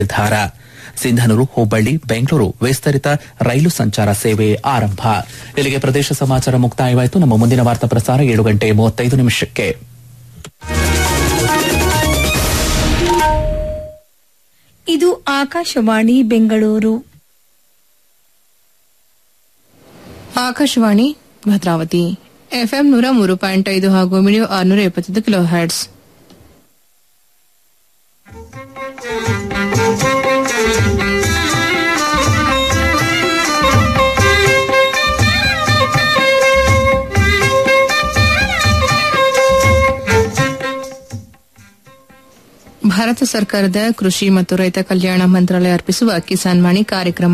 ನಿರ್ಧಾರ ಸಿಂಧನೂರು ಹುಬ್ಬಳ್ಳಿ ಬೆಂಗಳೂರು ವಿಸ್ತರಿತ ರೈಲು ಸಂಚಾರ ಸೇವೆ ಆರಂಭ ಇಲ್ಲಿಗೆ ಪ್ರದೇಶ ಸಮಾಚಾರ ಮುಕ್ತಾಯವಾಯಿತು ನಮ್ಮ ಮುಂದಿನ ವಾರ್ತಾ ಪ್ರಸಾರ ಏಳು ಗಂಟೆ ಮೂವತ್ತೈದು ನಿಮಿಷಕ್ಕೆ ಇದು ಆಕಾಶವಾಣಿ ಬೆಂಗಳೂರು ಆಕಾಶವಾಣಿ ಭದ್ರಾವತಿ ಎಫ್ಎಂ ನೂರ ಮೂರು ಪಾಯಿಂಟ್ ಐದು ಹಾಗೂ ಮಿಡಿಯೋ ಆರುನೂರ ಎಪ್ಪತ್ತೈದು ಕಿಲೋ ಹ್ಯಾಟ್ಸ್ ಭಾರತ ಸರ್ಕಾರದ ಕೃಷಿ ಮತ್ತು ರೈತ ಕಲ್ಯಾಣ ಮಂತ್ರಾಲಯ ಅರ್ಪಿಸುವ ಕಿಸಾನ್ ವಾಣಿ ಕಾರ್ಯಕ್ರಮ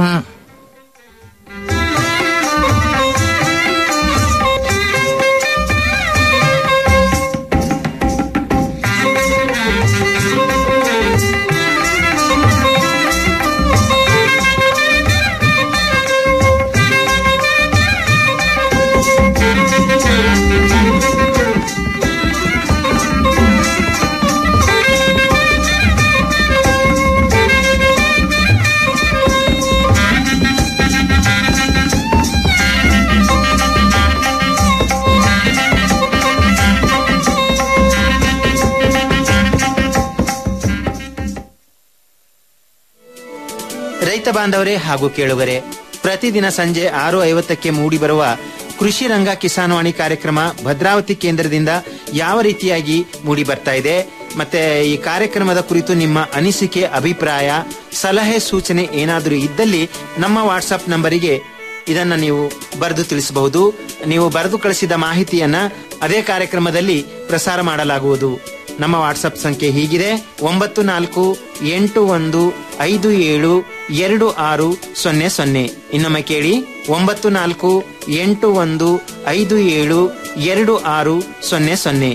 ರೈತ ಬಾಂಧವರೇ ಹಾಗೂ ಕೇಳುಗರೆ ಪ್ರತಿದಿನ ಸಂಜೆ ಆರು ಐವತ್ತಕ್ಕೆ ಮೂಡಿಬರುವ ಕೃಷಿ ರಂಗ ಕಿಸಾನ್ವಾಣಿ ಕಾರ್ಯಕ್ರಮ ಭದ್ರಾವತಿ ಕೇಂದ್ರದಿಂದ ಯಾವ ರೀತಿಯಾಗಿ ಮೂಡಿ ಬರ್ತಾ ಇದೆ ಮತ್ತೆ ಈ ಕಾರ್ಯಕ್ರಮದ ಕುರಿತು ನಿಮ್ಮ ಅನಿಸಿಕೆ ಅಭಿಪ್ರಾಯ ಸಲಹೆ ಸೂಚನೆ ಏನಾದರೂ ಇದ್ದಲ್ಲಿ ನಮ್ಮ ವಾಟ್ಸಪ್ ನಂಬರಿಗೆ ಇದನ್ನ ನೀವು ಬರೆದು ತಿಳಿಸಬಹುದು ನೀವು ಬರೆದು ಕಳಿಸಿದ ಮಾಹಿತಿಯನ್ನ ಅದೇ ಕಾರ್ಯಕ್ರಮದಲ್ಲಿ ಪ್ರಸಾರ ಮಾಡಲಾಗುವುದು ನಮ್ಮ ವಾಟ್ಸಪ್ ಸಂಖ್ಯೆ ಹೀಗಿದೆ ಒಂಬತ್ತು ನಾಲ್ಕು ಎಂಟು ಒಂದು ಐದು ಏಳು ಎರಡು ಆರು ಸೊನ್ನೆ ಸೊನ್ನೆ ಇನ್ನೊಮ್ಮೆ ಕೇಳಿ ಒಂಬತ್ತು ನಾಲ್ಕು ಎಂಟು ಒಂದು ಐದು ಏಳು ಎರಡು ಆರು ಸೊನ್ನೆ ಸೊನ್ನೆ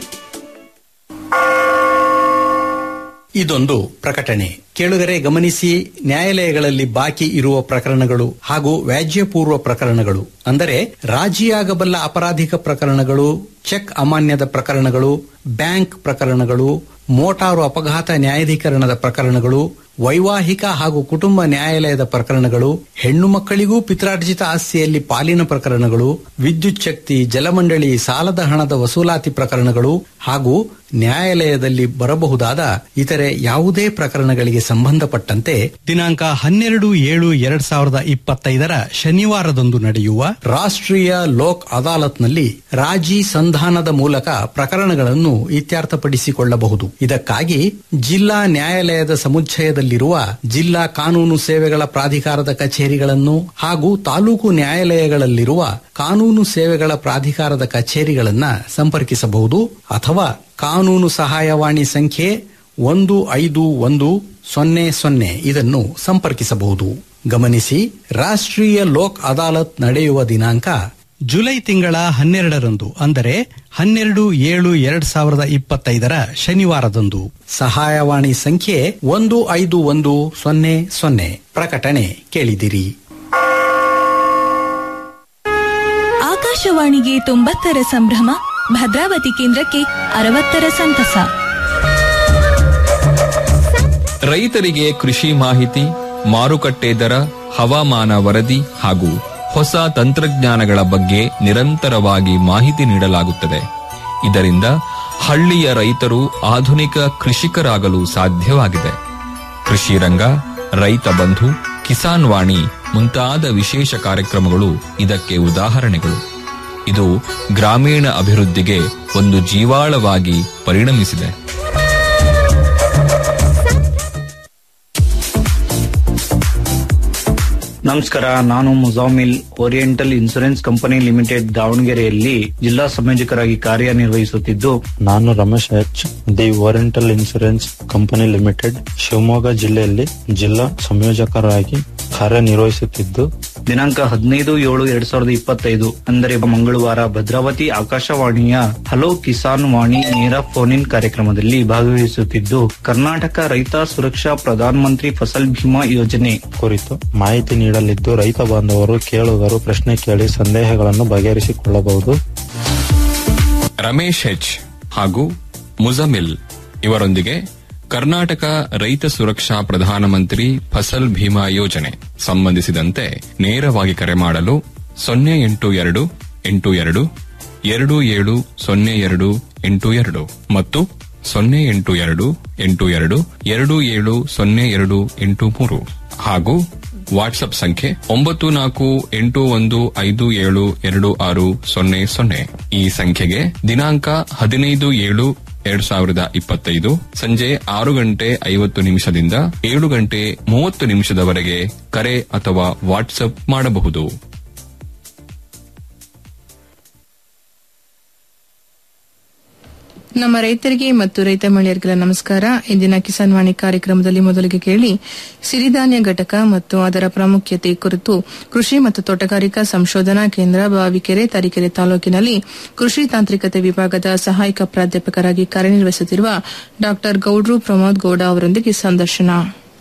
ಇದೊಂದು ಪ್ರಕಟಣೆ ಕೇಳುಗರೆ ಗಮನಿಸಿ ನ್ಯಾಯಾಲಯಗಳಲ್ಲಿ ಬಾಕಿ ಇರುವ ಪ್ರಕರಣಗಳು ಹಾಗೂ ವ್ಯಾಜ್ಯಪೂರ್ವ ಪ್ರಕರಣಗಳು ಅಂದರೆ ರಾಜಿಯಾಗಬಲ್ಲ ಅಪರಾಧಿಕ ಪ್ರಕರಣಗಳು ಚೆಕ್ ಅಮಾನ್ಯದ ಪ್ರಕರಣಗಳು ಬ್ಯಾಂಕ್ ಪ್ರಕರಣಗಳು ಮೋಟಾರು ಅಪಘಾತ ನ್ಯಾಯಾಧೀಕರಣದ ಪ್ರಕರಣಗಳು ವೈವಾಹಿಕ ಹಾಗೂ ಕುಟುಂಬ ನ್ಯಾಯಾಲಯದ ಪ್ರಕರಣಗಳು ಹೆಣ್ಣು ಮಕ್ಕಳಿಗೂ ಪಿತ್ರಾರ್ಜಿತ ಆಸ್ತಿಯಲ್ಲಿ ಪಾಲಿನ ಪ್ರಕರಣಗಳು ವಿದ್ಯುತ್ ಶಕ್ತಿ ಜಲಮಂಡಳಿ ಸಾಲದ ಹಣದ ವಸೂಲಾತಿ ಪ್ರಕರಣಗಳು ಹಾಗೂ ನ್ಯಾಯಾಲಯದಲ್ಲಿ ಬರಬಹುದಾದ ಇತರೆ ಯಾವುದೇ ಪ್ರಕರಣಗಳಿಗೆ ಸಂಬಂಧಪಟ್ಟಂತೆ ದಿನಾಂಕ ಹನ್ನೆರಡು ಏಳು ಎರಡ್ ಸಾವಿರದ ಇಪ್ಪತ್ತೈದರ ಶನಿವಾರದಂದು ನಡೆಯುವ ರಾಷ್ಟ್ರೀಯ ಲೋಕ್ ಅದಾಲತ್ನಲ್ಲಿ ರಾಜಿ ಸಂಧಾನದ ಮೂಲಕ ಪ್ರಕರಣಗಳನ್ನು ಇತ್ಯರ್ಥಪಡಿಸಿಕೊಳ್ಳಬಹುದು ಇದಕ್ಕಾಗಿ ಜಿಲ್ಲಾ ನ್ಯಾಯಾಲಯದ ಸಮುಚ್ಚಯದಲ್ಲಿರುವ ಜಿಲ್ಲಾ ಕಾನೂನು ಸೇವೆಗಳ ಪ್ರಾಧಿಕಾರದ ಕಚೇರಿಗಳನ್ನು ಹಾಗೂ ತಾಲೂಕು ನ್ಯಾಯಾಲಯಗಳಲ್ಲಿರುವ ಕಾನೂನು ಸೇವೆಗಳ ಪ್ರಾಧಿಕಾರದ ಕಚೇರಿಗಳನ್ನ ಸಂಪರ್ಕಿಸಬಹುದು ಅಥವಾ ಕಾನೂನು ಸಹಾಯವಾಣಿ ಸಂಖ್ಯೆ ಒಂದು ಐದು ಒಂದು ಸೊನ್ನೆ ಸೊನ್ನೆ ಇದನ್ನು ಸಂಪರ್ಕಿಸಬಹುದು ಗಮನಿಸಿ ರಾಷ್ಟ್ರೀಯ ಲೋಕ್ ಅದಾಲತ್ ನಡೆಯುವ ದಿನಾಂಕ ಜುಲೈ ತಿಂಗಳ ಹನ್ನೆರಡರಂದು ಅಂದರೆ ಹನ್ನೆರಡು ಏಳು ಎರಡ್ ಸಾವಿರದ ಇಪ್ಪತ್ತೈದರ ಶನಿವಾರದಂದು ಸಹಾಯವಾಣಿ ಸಂಖ್ಯೆ ಒಂದು ಐದು ಒಂದು ಸೊನ್ನೆ ಸೊನ್ನೆ ಪ್ರಕಟಣೆ ಕೇಳಿದಿರಿ ಆಕಾಶವಾಣಿಗೆ ತೊಂಬತ್ತರ ಸಂಭ್ರಮ ಭದ್ರಾವತಿ ಕೇಂದ್ರಕ್ಕೆ ಅರವತ್ತರ ಸಂತಸ ರೈತರಿಗೆ ಕೃಷಿ ಮಾಹಿತಿ ಮಾರುಕಟ್ಟೆ ದರ ಹವಾಮಾನ ವರದಿ ಹಾಗೂ ಹೊಸ ತಂತ್ರಜ್ಞಾನಗಳ ಬಗ್ಗೆ ನಿರಂತರವಾಗಿ ಮಾಹಿತಿ ನೀಡಲಾಗುತ್ತದೆ ಇದರಿಂದ ಹಳ್ಳಿಯ ರೈತರು ಆಧುನಿಕ ಕೃಷಿಕರಾಗಲು ಸಾಧ್ಯವಾಗಿದೆ ಕೃಷಿ ರಂಗ ರೈತ ಬಂಧು ಕಿಸಾನ್ ವಾಣಿ ಮುಂತಾದ ವಿಶೇಷ ಕಾರ್ಯಕ್ರಮಗಳು ಇದಕ್ಕೆ ಉದಾಹರಣೆಗಳು ಇದು ಗ್ರಾಮೀಣ ಅಭಿವೃದ್ಧಿಗೆ ಒಂದು ಜೀವಾಳವಾಗಿ ಪರಿಣಮಿಸಿದೆ ನಮಸ್ಕಾರ ನಾನು Muzammil Oriental Insurance Company Limited ದಾವಣಗೆರೆಯಲ್ಲಿ ಜಿಲ್ಲಾ ಸಂಯೋಜಕರಾಗಿ ಕಾರ್ಯನಿರ್ವಹಿಸುತ್ತಿದ್ದು ನಾನು Ramesh H the Oriental Insurance Company Limited Shivamogga ಜಿಲ್ಲೆಯಲ್ಲಿ ಜಿಲ್ಲಾ ಸಂಯೋಜಕರಾಗಿ ಕಾರ್ಯನಿರ್ವಹಿಸುತ್ತಿದ್ದು ದಿನಾಂಕ ಹದಿನೈದು ಏಳು ಎರಡ್ ಸಾವಿರದ ಇಪ್ಪತ್ತೈದು ಅಂದರೆ ಮಂಗಳವಾರ ಭದ್ರಾವತಿ ಆಕಾಶವಾಣಿಯ ಹಲೋ ಕಿಸಾನ್ ವಾಣಿ ನೇರ ಫೋನ್ ಇನ್ ಕಾರ್ಯಕ್ರಮದಲ್ಲಿ ಭಾಗವಹಿಸುತ್ತಿದ್ದು ಕರ್ನಾಟಕ ರೈತ ಸುರಕ್ಷಾ ಪ್ರಧಾನ ಮಂತ್ರಿ ಫಸಲ್ ಭೀಮಾ ಯೋಜನೆ ಕುರಿತು ಮಾಹಿತಿ ನೀಡಲಿದ್ದು ರೈತ ಬಾಂಧವರು ಕೇಳುಗರು ಪ್ರಶ್ನೆ ಕೇಳಿ ಸಂದೇಹಗಳನ್ನು ಬಗೆಹರಿಸಿಕೊಳ್ಳಬಹುದು ರಮೇಶ್ ಹೆಚ್ ಹಾಗೂ ಮುಜಮಿಲ್ ಇವರೊಂದಿಗೆ ಕರ್ನಾಟಕ ರೈತ ಸುರಕ್ಷಾ ಪ್ರಧಾನಮಂತ್ರಿ ಫಸಲ್ ಭೀಮಾ ಯೋಜನೆ ಸಂಬಂಧಿಸಿದಂತೆ ನೇರವಾಗಿ ಕರೆ ಮಾಡಲು ಸೊನ್ನೆ ಎಂಟು ಎರಡು ಎಂಟು ಎರಡು ಎರಡು ಏಳು ಸೊನ್ನೆ ಎರಡು ಎಂಟು ಎರಡು ಮತ್ತು ಸೊನ್ನೆ ಎಂಟು ಎರಡು ಎಂಟು ಎರಡು ಎರಡು ಏಳು ಸೊನ್ನೆ ಎರಡು ಎಂಟು ಮೂರು ಹಾಗೂ ವಾಟ್ಸ್ಆಪ್ ಸಂಖ್ಯೆ ಒಂಬತ್ತು ನಾಲ್ಕು ಎಂಟು ಒಂದು ಐದು ಏಳು ಎರಡು ಆರು ಸೊನ್ನೆ ಸೊನ್ನೆ ಈ ಸಂಖ್ಯೆಗೆ ದಿನಾಂಕ ಹದಿನೈದು ಏಳು ಎರಡ್ ಸಾವಿರದ ಇಪ್ಪತ್ತೈದು ಸಂಜೆ ಆರು ಗಂಟೆ ಐವತ್ತು ನಿಮಿಷದಿಂದ ಏಳು ಗಂಟೆ ಮೂವತ್ತು ನಿಮಿಷದವರೆಗೆ ಕರೆ ಅಥವಾ ವಾಟ್ಸ್ಆಪ್ ಮಾಡಬಹುದು ನಮ್ಮ ರೈತರಿಗೆ ಮತ್ತು ರೈತ ಮಹಿಳೆಯರಿಗೆಲ್ಲ ನಮಸ್ಕಾರ ಇಂದಿನ ಕಿಸಾನ್ ವಾಣಿ ಕಾರ್ಯಕ್ರಮದಲ್ಲಿ ಮೊದಲಿಗೆ ಕೇಳಿ ಸಿರಿಧಾನ್ಯ ಘಟಕ ಮತ್ತು ಅದರ ಪ್ರಾಮುಖ್ಯತೆ ಕುರಿತು ಕೃಷಿ ಮತ್ತು ತೋಟಗಾರಿಕಾ ಸಂಶೋಧನಾ ಕೇಂದ್ರ ಬಾವಿಕೆರೆ ತರೀಕೆರೆ ತಾಲೂಕಿನಲ್ಲಿ ಕೃಷಿ ತಾಂತ್ರಿಕತೆ ವಿಭಾಗದ ಸಹಾಯಕ ಪ್ರಾಧ್ಯಾಪಕರಾಗಿ ಕಾರ್ಯನಿರ್ವಹಿಸುತ್ತಿರುವ ಡಾ ಗೌಡ್ರು ಪ್ರಮೋದ್ ಗೌಡ ಅವರೊಂದಿಗೆ ಸಂದರ್ಶನ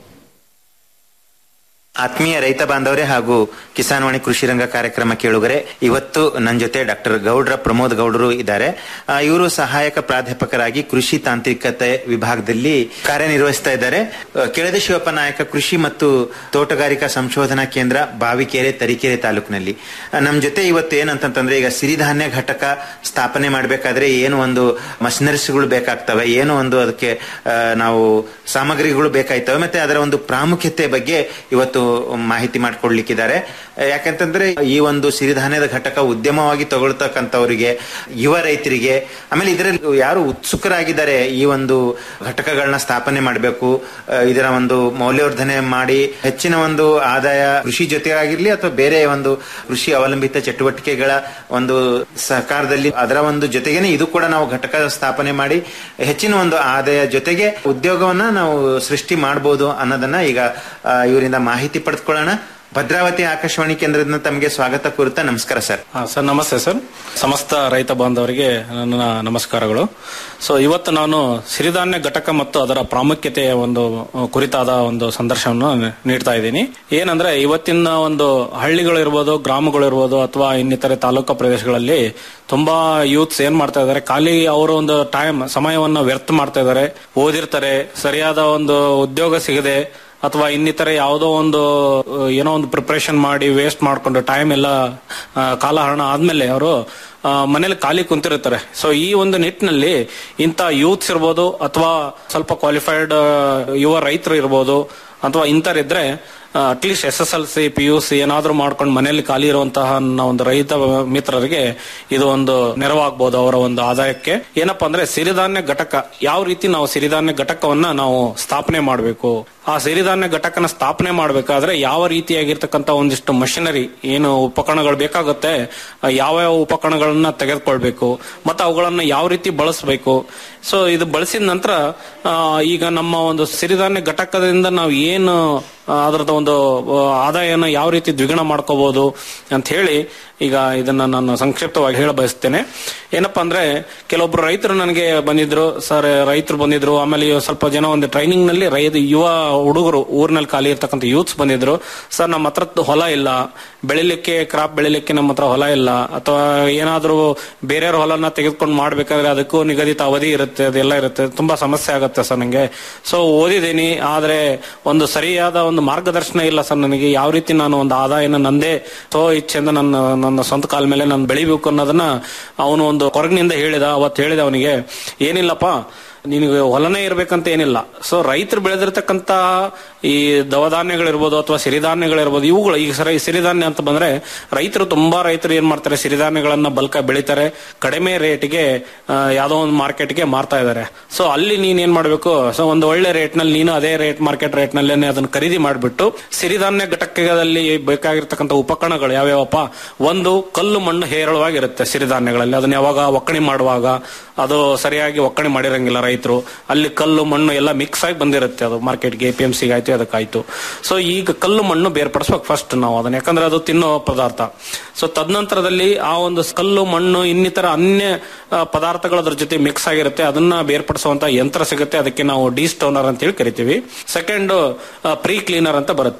ಆತ್ಮೀಯ ರೈತ ಬಾಂಧವರೇ ಹಾಗೂ ಕಿಸಾನ್ ವಾಣಿ ಕೃಷಿ ರಂಗ ಕಾರ್ಯಕ್ರಮ ಕೇಳುಗರೆ ಇವತ್ತು ನನ್ನ ಜೊತೆ ಡಾಕ್ಟರ್ ಗೌಡ್ರ ಪ್ರಮೋದ್ ಗೌಡರು ಇದ್ದಾರೆ ಆ, ಇವರು ಸಹಾಯಕ ಪ್ರಾಧ್ಯಾಪಕರಾಗಿ ಕೃಷಿ ತಾಂತ್ರಿಕತೆ ವಿಭಾಗದಲ್ಲಿ ಕಾರ್ಯನಿರ್ವಹಿಸ್ತಾ ಇದ್ದಾರೆ ಆ, ಕೆಳದಿ ಶಿವಪ್ಪ ನಾಯಕ ಕೃಷಿ ಮತ್ತು ತೋಟಗಾರಿಕಾ ಸಂಶೋಧನಾ ಕೇಂದ್ರ ಬಾವಿಕೆರೆ ತರೀಕೆರೆ ತಾಲೂಕಿನಲ್ಲಿ ಆ, ನಮ್ ಜೊತೆ ಇವತ್ತು ಏನಂತಂತಂದ್ರೆ ಈಗ ಸಿರಿಧಾನ್ಯ ಘಟಕ ಸ್ಥಾಪನೆ ಮಾಡಬೇಕಾದ್ರೆ ಏನು ಒಂದು ಮಷಿನರೀಸ್ಗಳು ಬೇಕಾಗ್ತವೆ ಏನು ಒಂದು ಅದಕ್ಕೆ ಆ, ನಾವು ಸಾಮಗ್ರಿಗಳು ಬೇಕಾಯ್ತವೆ ಮತ್ತೆ ಅದರ ಒಂದು ಪ್ರಾಮುಖ್ಯತೆ ಬಗ್ಗೆ ಇವತ್ತು ಮಾಹಿತಿ ಮಾಡಿಕೊಡ್ಲಿಕ್ಕಿದ್ದಾರೆ ಯಾಕಂತಂದ್ರೆ ಈ ಒಂದು ಸಿರಿಧಾನ್ಯದ ಘಟಕ ಉದ್ಯಮವಾಗಿ ತಗೊಳ್ತಕ್ಕಂಥವರಿಗೆ ಯುವ ರೈತರಿಗೆ ಆಮೇಲೆ ಇದರಲ್ಲಿ ಯಾರು ಉತ್ಸುಕರಾಗಿದ್ದಾರೆ ಈ ಒಂದು ಘಟಕಗಳನ್ನ ಸ್ಥಾಪನೆ ಮಾಡಬೇಕು ಇದರ ಒಂದು ಮೌಲ್ಯವರ್ಧನೆ ಮಾಡಿ ಹೆಚ್ಚಿನ ಒಂದು ಆದಾಯ ಕೃಷಿ ಜೊತೆಗಾಗಿರ್ಲಿ ಅಥವಾ ಬೇರೆ ಒಂದು ಕೃಷಿ ಅವಲಂಬಿತ ಚಟುವಟಿಕೆಗಳ ಒಂದು ಸಹಕಾರದಲ್ಲಿ ಅದರ ಒಂದು ಜೊತೆಗೇನೆ ಇದು ಕೂಡ ನಾವು ಘಟಕ ಸ್ಥಾಪನೆ ಮಾಡಿ ಹೆಚ್ಚಿನ ಒಂದು ಆದಾಯ ಜೊತೆಗೆ ಉದ್ಯೋಗವನ್ನ ನಾವು ಸೃಷ್ಟಿ ಮಾಡಬಹುದು ಅನ್ನೋದನ್ನ ಈಗ ಆ, ಇವರಿಂದ ಮಾಹಿತಿ ಪಡೆದುಕೊಳ್ಳೋಣ ಭದ್ರಾವತಿ ಆಕಾಶವಾಣಿ ಕೇಂದ್ರದಿಂದ ತಮಗೆ ಸ್ವಾಗತ ಕೋರುತ್ತಾ ನಮಸ್ಕಾರ ಸರ್ ಹಾ, ಸರ್ ನಮಸ್ತೆ ಸರ್ ಸಮಸ್ತ ರೈತ ಬಾಂಧವರಿಗೆ ನನ್ನ ನಮಸ್ಕಾರಗಳು ಸೊ ಇವತ್ತು ನಾನು ಸಿರಿಧಾನ್ಯ ಘಟಕ ಮತ್ತು ಅದರ ಪ್ರಾಮುಖ್ಯತೆಯ ಒಂದು ಅಹ್, ಕುರಿತಾದ ಒಂದು ಸಂದರ್ಶನವನ್ನು ನೀಡ್ತಾ ಇದ್ದೀನಿ ಏನಂದ್ರೆ ಇವತ್ತಿನ ಒಂದು ಹಳ್ಳಿಗಳು ಇರ್ಬೋದು ಗ್ರಾಮಗಳು ಇರ್ಬೋದು ಅಥವಾ ಇನ್ನಿತರೆ ತಾಲೂಕು ಪ್ರದೇಶಗಳಲ್ಲಿ ತುಂಬಾ ಯೂತ್ಸ್ ಏನ್ ಮಾಡ್ತಾ ಇದ್ದಾರೆ ಖಾಲಿ ಅವರು ಒಂದು ಟೈಮ್ ಸಮಯವನ್ನ ವ್ಯರ್ಥ ಮಾಡ್ತಾ ಇದ್ದಾರೆ ಓದಿರ್ತಾರೆ ಸರಿಯಾದ ಒಂದು ಉದ್ಯೋಗ ಸಿಗದೆ ಅಥವಾ ಇನ್ನಿತರೆ ಯಾವುದೋ ಒಂದು ಅಹ್, ಏನೋ ಒಂದು ಪ್ರಿಪರೇಷನ್ ಮಾಡಿ ವೇಸ್ಟ್ ಮಾಡ್ಕೊಂಡು ಟೈಮ್ ಎಲ್ಲ ಆ, ಕಾಲಹರಣ ಆದ್ಮೇಲೆ ಅವರು ಮನೇಲಿ ಖಾಲಿ ಕುಂತಿರ್ತಾರೆ ಸೊ ಈ ಒಂದು ನಿಟ್ಟಿನಲ್ಲಿ ಇಂಥ ಯೂತ್ಸ್ ಇರ್ಬೋದು ಅಥವಾ ಸ್ವಲ್ಪ ಕ್ವಾಲಿಫೈಡ್ ಯುವ ರೈತರು ಇರ್ಬೋದು ಅಥವಾ ಇಂಥರಿದ್ರೆ at least S S L C P U C ಏನಾದ್ರೂ ಮಾಡ್ಕೊಂಡು ಮನೆಯಲ್ಲಿ ಖಾಲಿ ಇರುವಂತಹ ನನ್ನ ಒಂದು ರೈತ ಮಿತ್ರರಿಗೆ ಇದು ಒಂದು ನೆರವಾಗಬಹುದು ಅವರ ಒಂದು ಆದಾಯಕ್ಕೆ ಏನಪ್ಪಾ ಅಂದ್ರೆ ಸಿರಿಧಾನ್ಯ ಘಟಕ ಯಾವ ರೀತಿ ನಾವು ಸಿರಿಧಾನ್ಯ ಘಟಕವನ್ನ ನಾವು ಸ್ಥಾಪನೆ ಮಾಡಬೇಕು ಆ ಸಿರಿಧಾನ್ಯ ಘಟಕನ ಸ್ಥಾಪನೆ ಮಾಡಬೇಕಾದ್ರೆ ಯಾವ ರೀತಿಯಾಗಿರ್ತಕ್ಕಂಥ ಒಂದಿಷ್ಟು ಮಷಿನರಿ ಏನು ಉಪಕರಣಗಳು ಬೇಕಾಗುತ್ತೆ ಆ ಯಾವ ಯಾವ ಉಪಕರಣಗಳನ್ನ ತೆಗೆದುಕೊಳ್ಬೇಕು ಮತ್ತೆ ಅವುಗಳನ್ನ ಯಾವ ರೀತಿ ಬಳಸಬೇಕು ಸೊ ಇದು ಬಳಸಿದ ನಂತರ ಆ, ಈಗ ನಮ್ಮ ಒಂದು ಸಿರಿಧಾನ್ಯ ಘಟಕದಿಂದ ನಾವು ಏನು ಆ, ಅದರದ ಒಂದು ಆ, ಆದಾಯನ ಯಾವ ರೀತಿ ದ್ವಿಗುಣ ಮಾಡ್ಕೋಬಹುದು ಅಂತ ಹೇಳಿ ಈಗ ಇದನ್ನ ನಾನು ಸಂಕ್ಷಿಪ್ತವಾಗಿ ಹೇಳ ಬಯಸ್ತೇನೆ ಏನಪ್ಪಾ ಅಂದ್ರೆ ಕೆಲವೊಬ್ರು ರೈತರು ನನಗೆ ಬಂದಿದ್ರು ಸರ್ ರೈತರು ಬಂದಿದ್ರು ಆಮೇಲೆ ಇವ್ ಸ್ವಲ್ಪ ಜನ ಒಂದು ಟ್ರೈನಿಂಗ್ ನಲ್ಲಿ ರೈತ ಯುವ ಹುಡುಗರು ಊರಿನಲ್ಲಿ ಖಾಲಿ ಇರ್ತಕ್ಕಂಥ ಯೂತ್ಸ್ ಬಂದಿದ್ರು ಸರ್ ನಮ್ಮ ಹತ್ರ ಹೊಲ ಇಲ್ಲ ಬೆಳಿಲಿಕ್ಕೆ ಕ್ರಾಪ್ ಬೆಳಿಲಿಕ್ಕೆ ನಮ್ಮ ಹತ್ರ ಹೊಲ ಇಲ್ಲ ಅಥವಾ ಏನಾದ್ರೂ ಬೇರೆಯವ್ರ ಹೊಲನ ತೆಗೆದುಕೊಂಡು ಮಾಡ್ಬೇಕಾದ್ರೆ ಅದಕ್ಕೂ ನಿಗದಿತ ಅವಧಿ ಇರುತ್ತೆ ಅದೆಲ್ಲ ಇರುತ್ತೆ ತುಂಬಾ ಸಮಸ್ಯೆ ಆಗುತ್ತೆ ಸರ್ ನಂಗೆ ಸೊ ಓದಿದ್ದೀನಿ ಆದ್ರೆ ಒಂದು ಸರಿಯಾದ ಒಂದು ಮಾರ್ಗದರ್ಶನ ಇಲ್ಲ ಸರ್ ನನಗೆ ಯಾವ ರೀತಿ ನಾನು ಒಂದು ಆದಾಯನ ನಂದೇ ಸೊ ಇಚ್ಛೆಯಿಂದ ನನ್ನ ನನ್ನ ಸ್ವಂತ ಕಾಲ ಮೇಲೆ ನಾನು ಬೆಳಿಬೇಕು ಅನ್ನೋದನ್ನ ಅವನು ಒಂದು ಕೊರಗಿನಿಂದ ಹೇಳಿದ ಅವತ್ತು ಹೇಳಿದ ಅವನಿಗೆ ಏನಿಲ್ಲಪ್ಪ ನಿನಗೆ ಹೊಲನೇ ಇರ್ಬೇಕಂತ ಏನಿಲ್ಲ ಸೊ ರೈತರು ಬೆಳೆದಿರ್ತಕ್ಕಂತ ಈ ದವಧಾನ್ಯಗಳಿರ್ಬೋದು ಅಥವಾ ಸಿರಿಧಾನ್ಯಗಳಿರ್ಬೋದು ಇವುಗಳು ಈಗ ಸರಿ ಸಿರಿಧಾನ್ಯ ಅಂತ ಬಂದ್ರೆ ರೈತರು ತುಂಬಾ ರೈತರು ಏನ್ ಮಾಡ್ತಾರೆ ಸಿರಿಧಾನ್ಯಗಳನ್ನ ಬಲ್ಕ ಬೆಳಿತಾರೆ ಕಡಿಮೆ ರೇಟ್ಗೆ ಯಾವ್ದೋ ಒಂದು ಮಾರ್ಕೆಟ್ಗೆ ಮಾರ್ತಾ ಇದ್ದಾರೆ ಸೊ ಅಲ್ಲಿ ನೀನ್ ಏನ್ ಮಾಡ್ಬೇಕು ಸೊ ಒಂದು ಒಳ್ಳೆ ರೇಟ್ ನಲ್ಲಿ ನೀನು ಅದೇ ರೇಟ್ ಮಾರ್ಕೆಟ್ ರೇಟ್ ನಲ್ಲಿ ಅದನ್ನ ಖರೀದಿ ಮಾಡಿಬಿಟ್ಟು ಸಿರಿಧಾನ್ಯ ಘಟಕದಲ್ಲಿ ಬೇಕಾಗಿರ್ತಕ್ಕಂಥ ಉಪಕರಣಗಳು ಯಾವ್ಯಾವಪ್ಪ ಒಂದು ಕಲ್ಲು ಮಣ್ಣು ಹೇರಳವಾಗಿರುತ್ತೆ ಸಿರಿಧಾನ್ಯಗಳಲ್ಲಿ ಅದನ್ನ ಯಾವಾಗ ಒಕ್ಕಣೆ ಮಾಡುವಾಗ ಅದು ಸರಿಯಾಗಿ ಒಕ್ಕಣೆ ಮಾಡಿರಂಗಿಲ್ಲ ರೈತರು ಅಲ್ಲಿ ಕಲ್ಲು ಮಣ್ಣು ಎಲ್ಲ ಮಿಕ್ಸ್ ಆಗಿ ಬಂದಿರುತ್ತೆ ಅದು ಮಾರ್ಕೆಟ್ಗೆ ಎ ಪಿ ಎಂ ಸಿಗೆ ಆಯ್ತು ಅದಕ್ಕಾಯ್ತು ಸೊ ಈಗ ಕಲ್ಲು ಮಣ್ಣು ಬೇರ್ಪಡಿಸ್ಬೇಕು ಫಸ್ಟ್ ನಾವು ಅದನ್ನ ಯಾಕಂದ್ರೆ ಅದು ತಿನ್ನೋ ಪದಾರ್ಥ ಸೊ ತದನಂತರದಲ್ಲಿ ಆ ಒಂದು ಕಲ್ಲು ಮಣ್ಣು ಇನ್ನಿತರ ಅನ್ಯ ಆ, ಪದಾರ್ಥಗಳು ಅದ್ರ ಜೊತೆ ಮಿಕ್ಸ್ ಆಗಿರುತ್ತೆ ಅದನ್ನ ಬೇರ್ಪಡಿಸುವಂತ ಯಂತ್ರ ಸಿಗುತ್ತೆ ಅದಕ್ಕೆ ನಾವು ಡಿ ಸ್ಟೋನರ್ ಅಂತ ಹೇಳಿ ಕರಿತೀವಿ ಸೆಕೆಂಡ್ ಪ್ರೀ ಕ್ಲೀನರ್ ಅಂತ ಬರುತ್ತೆ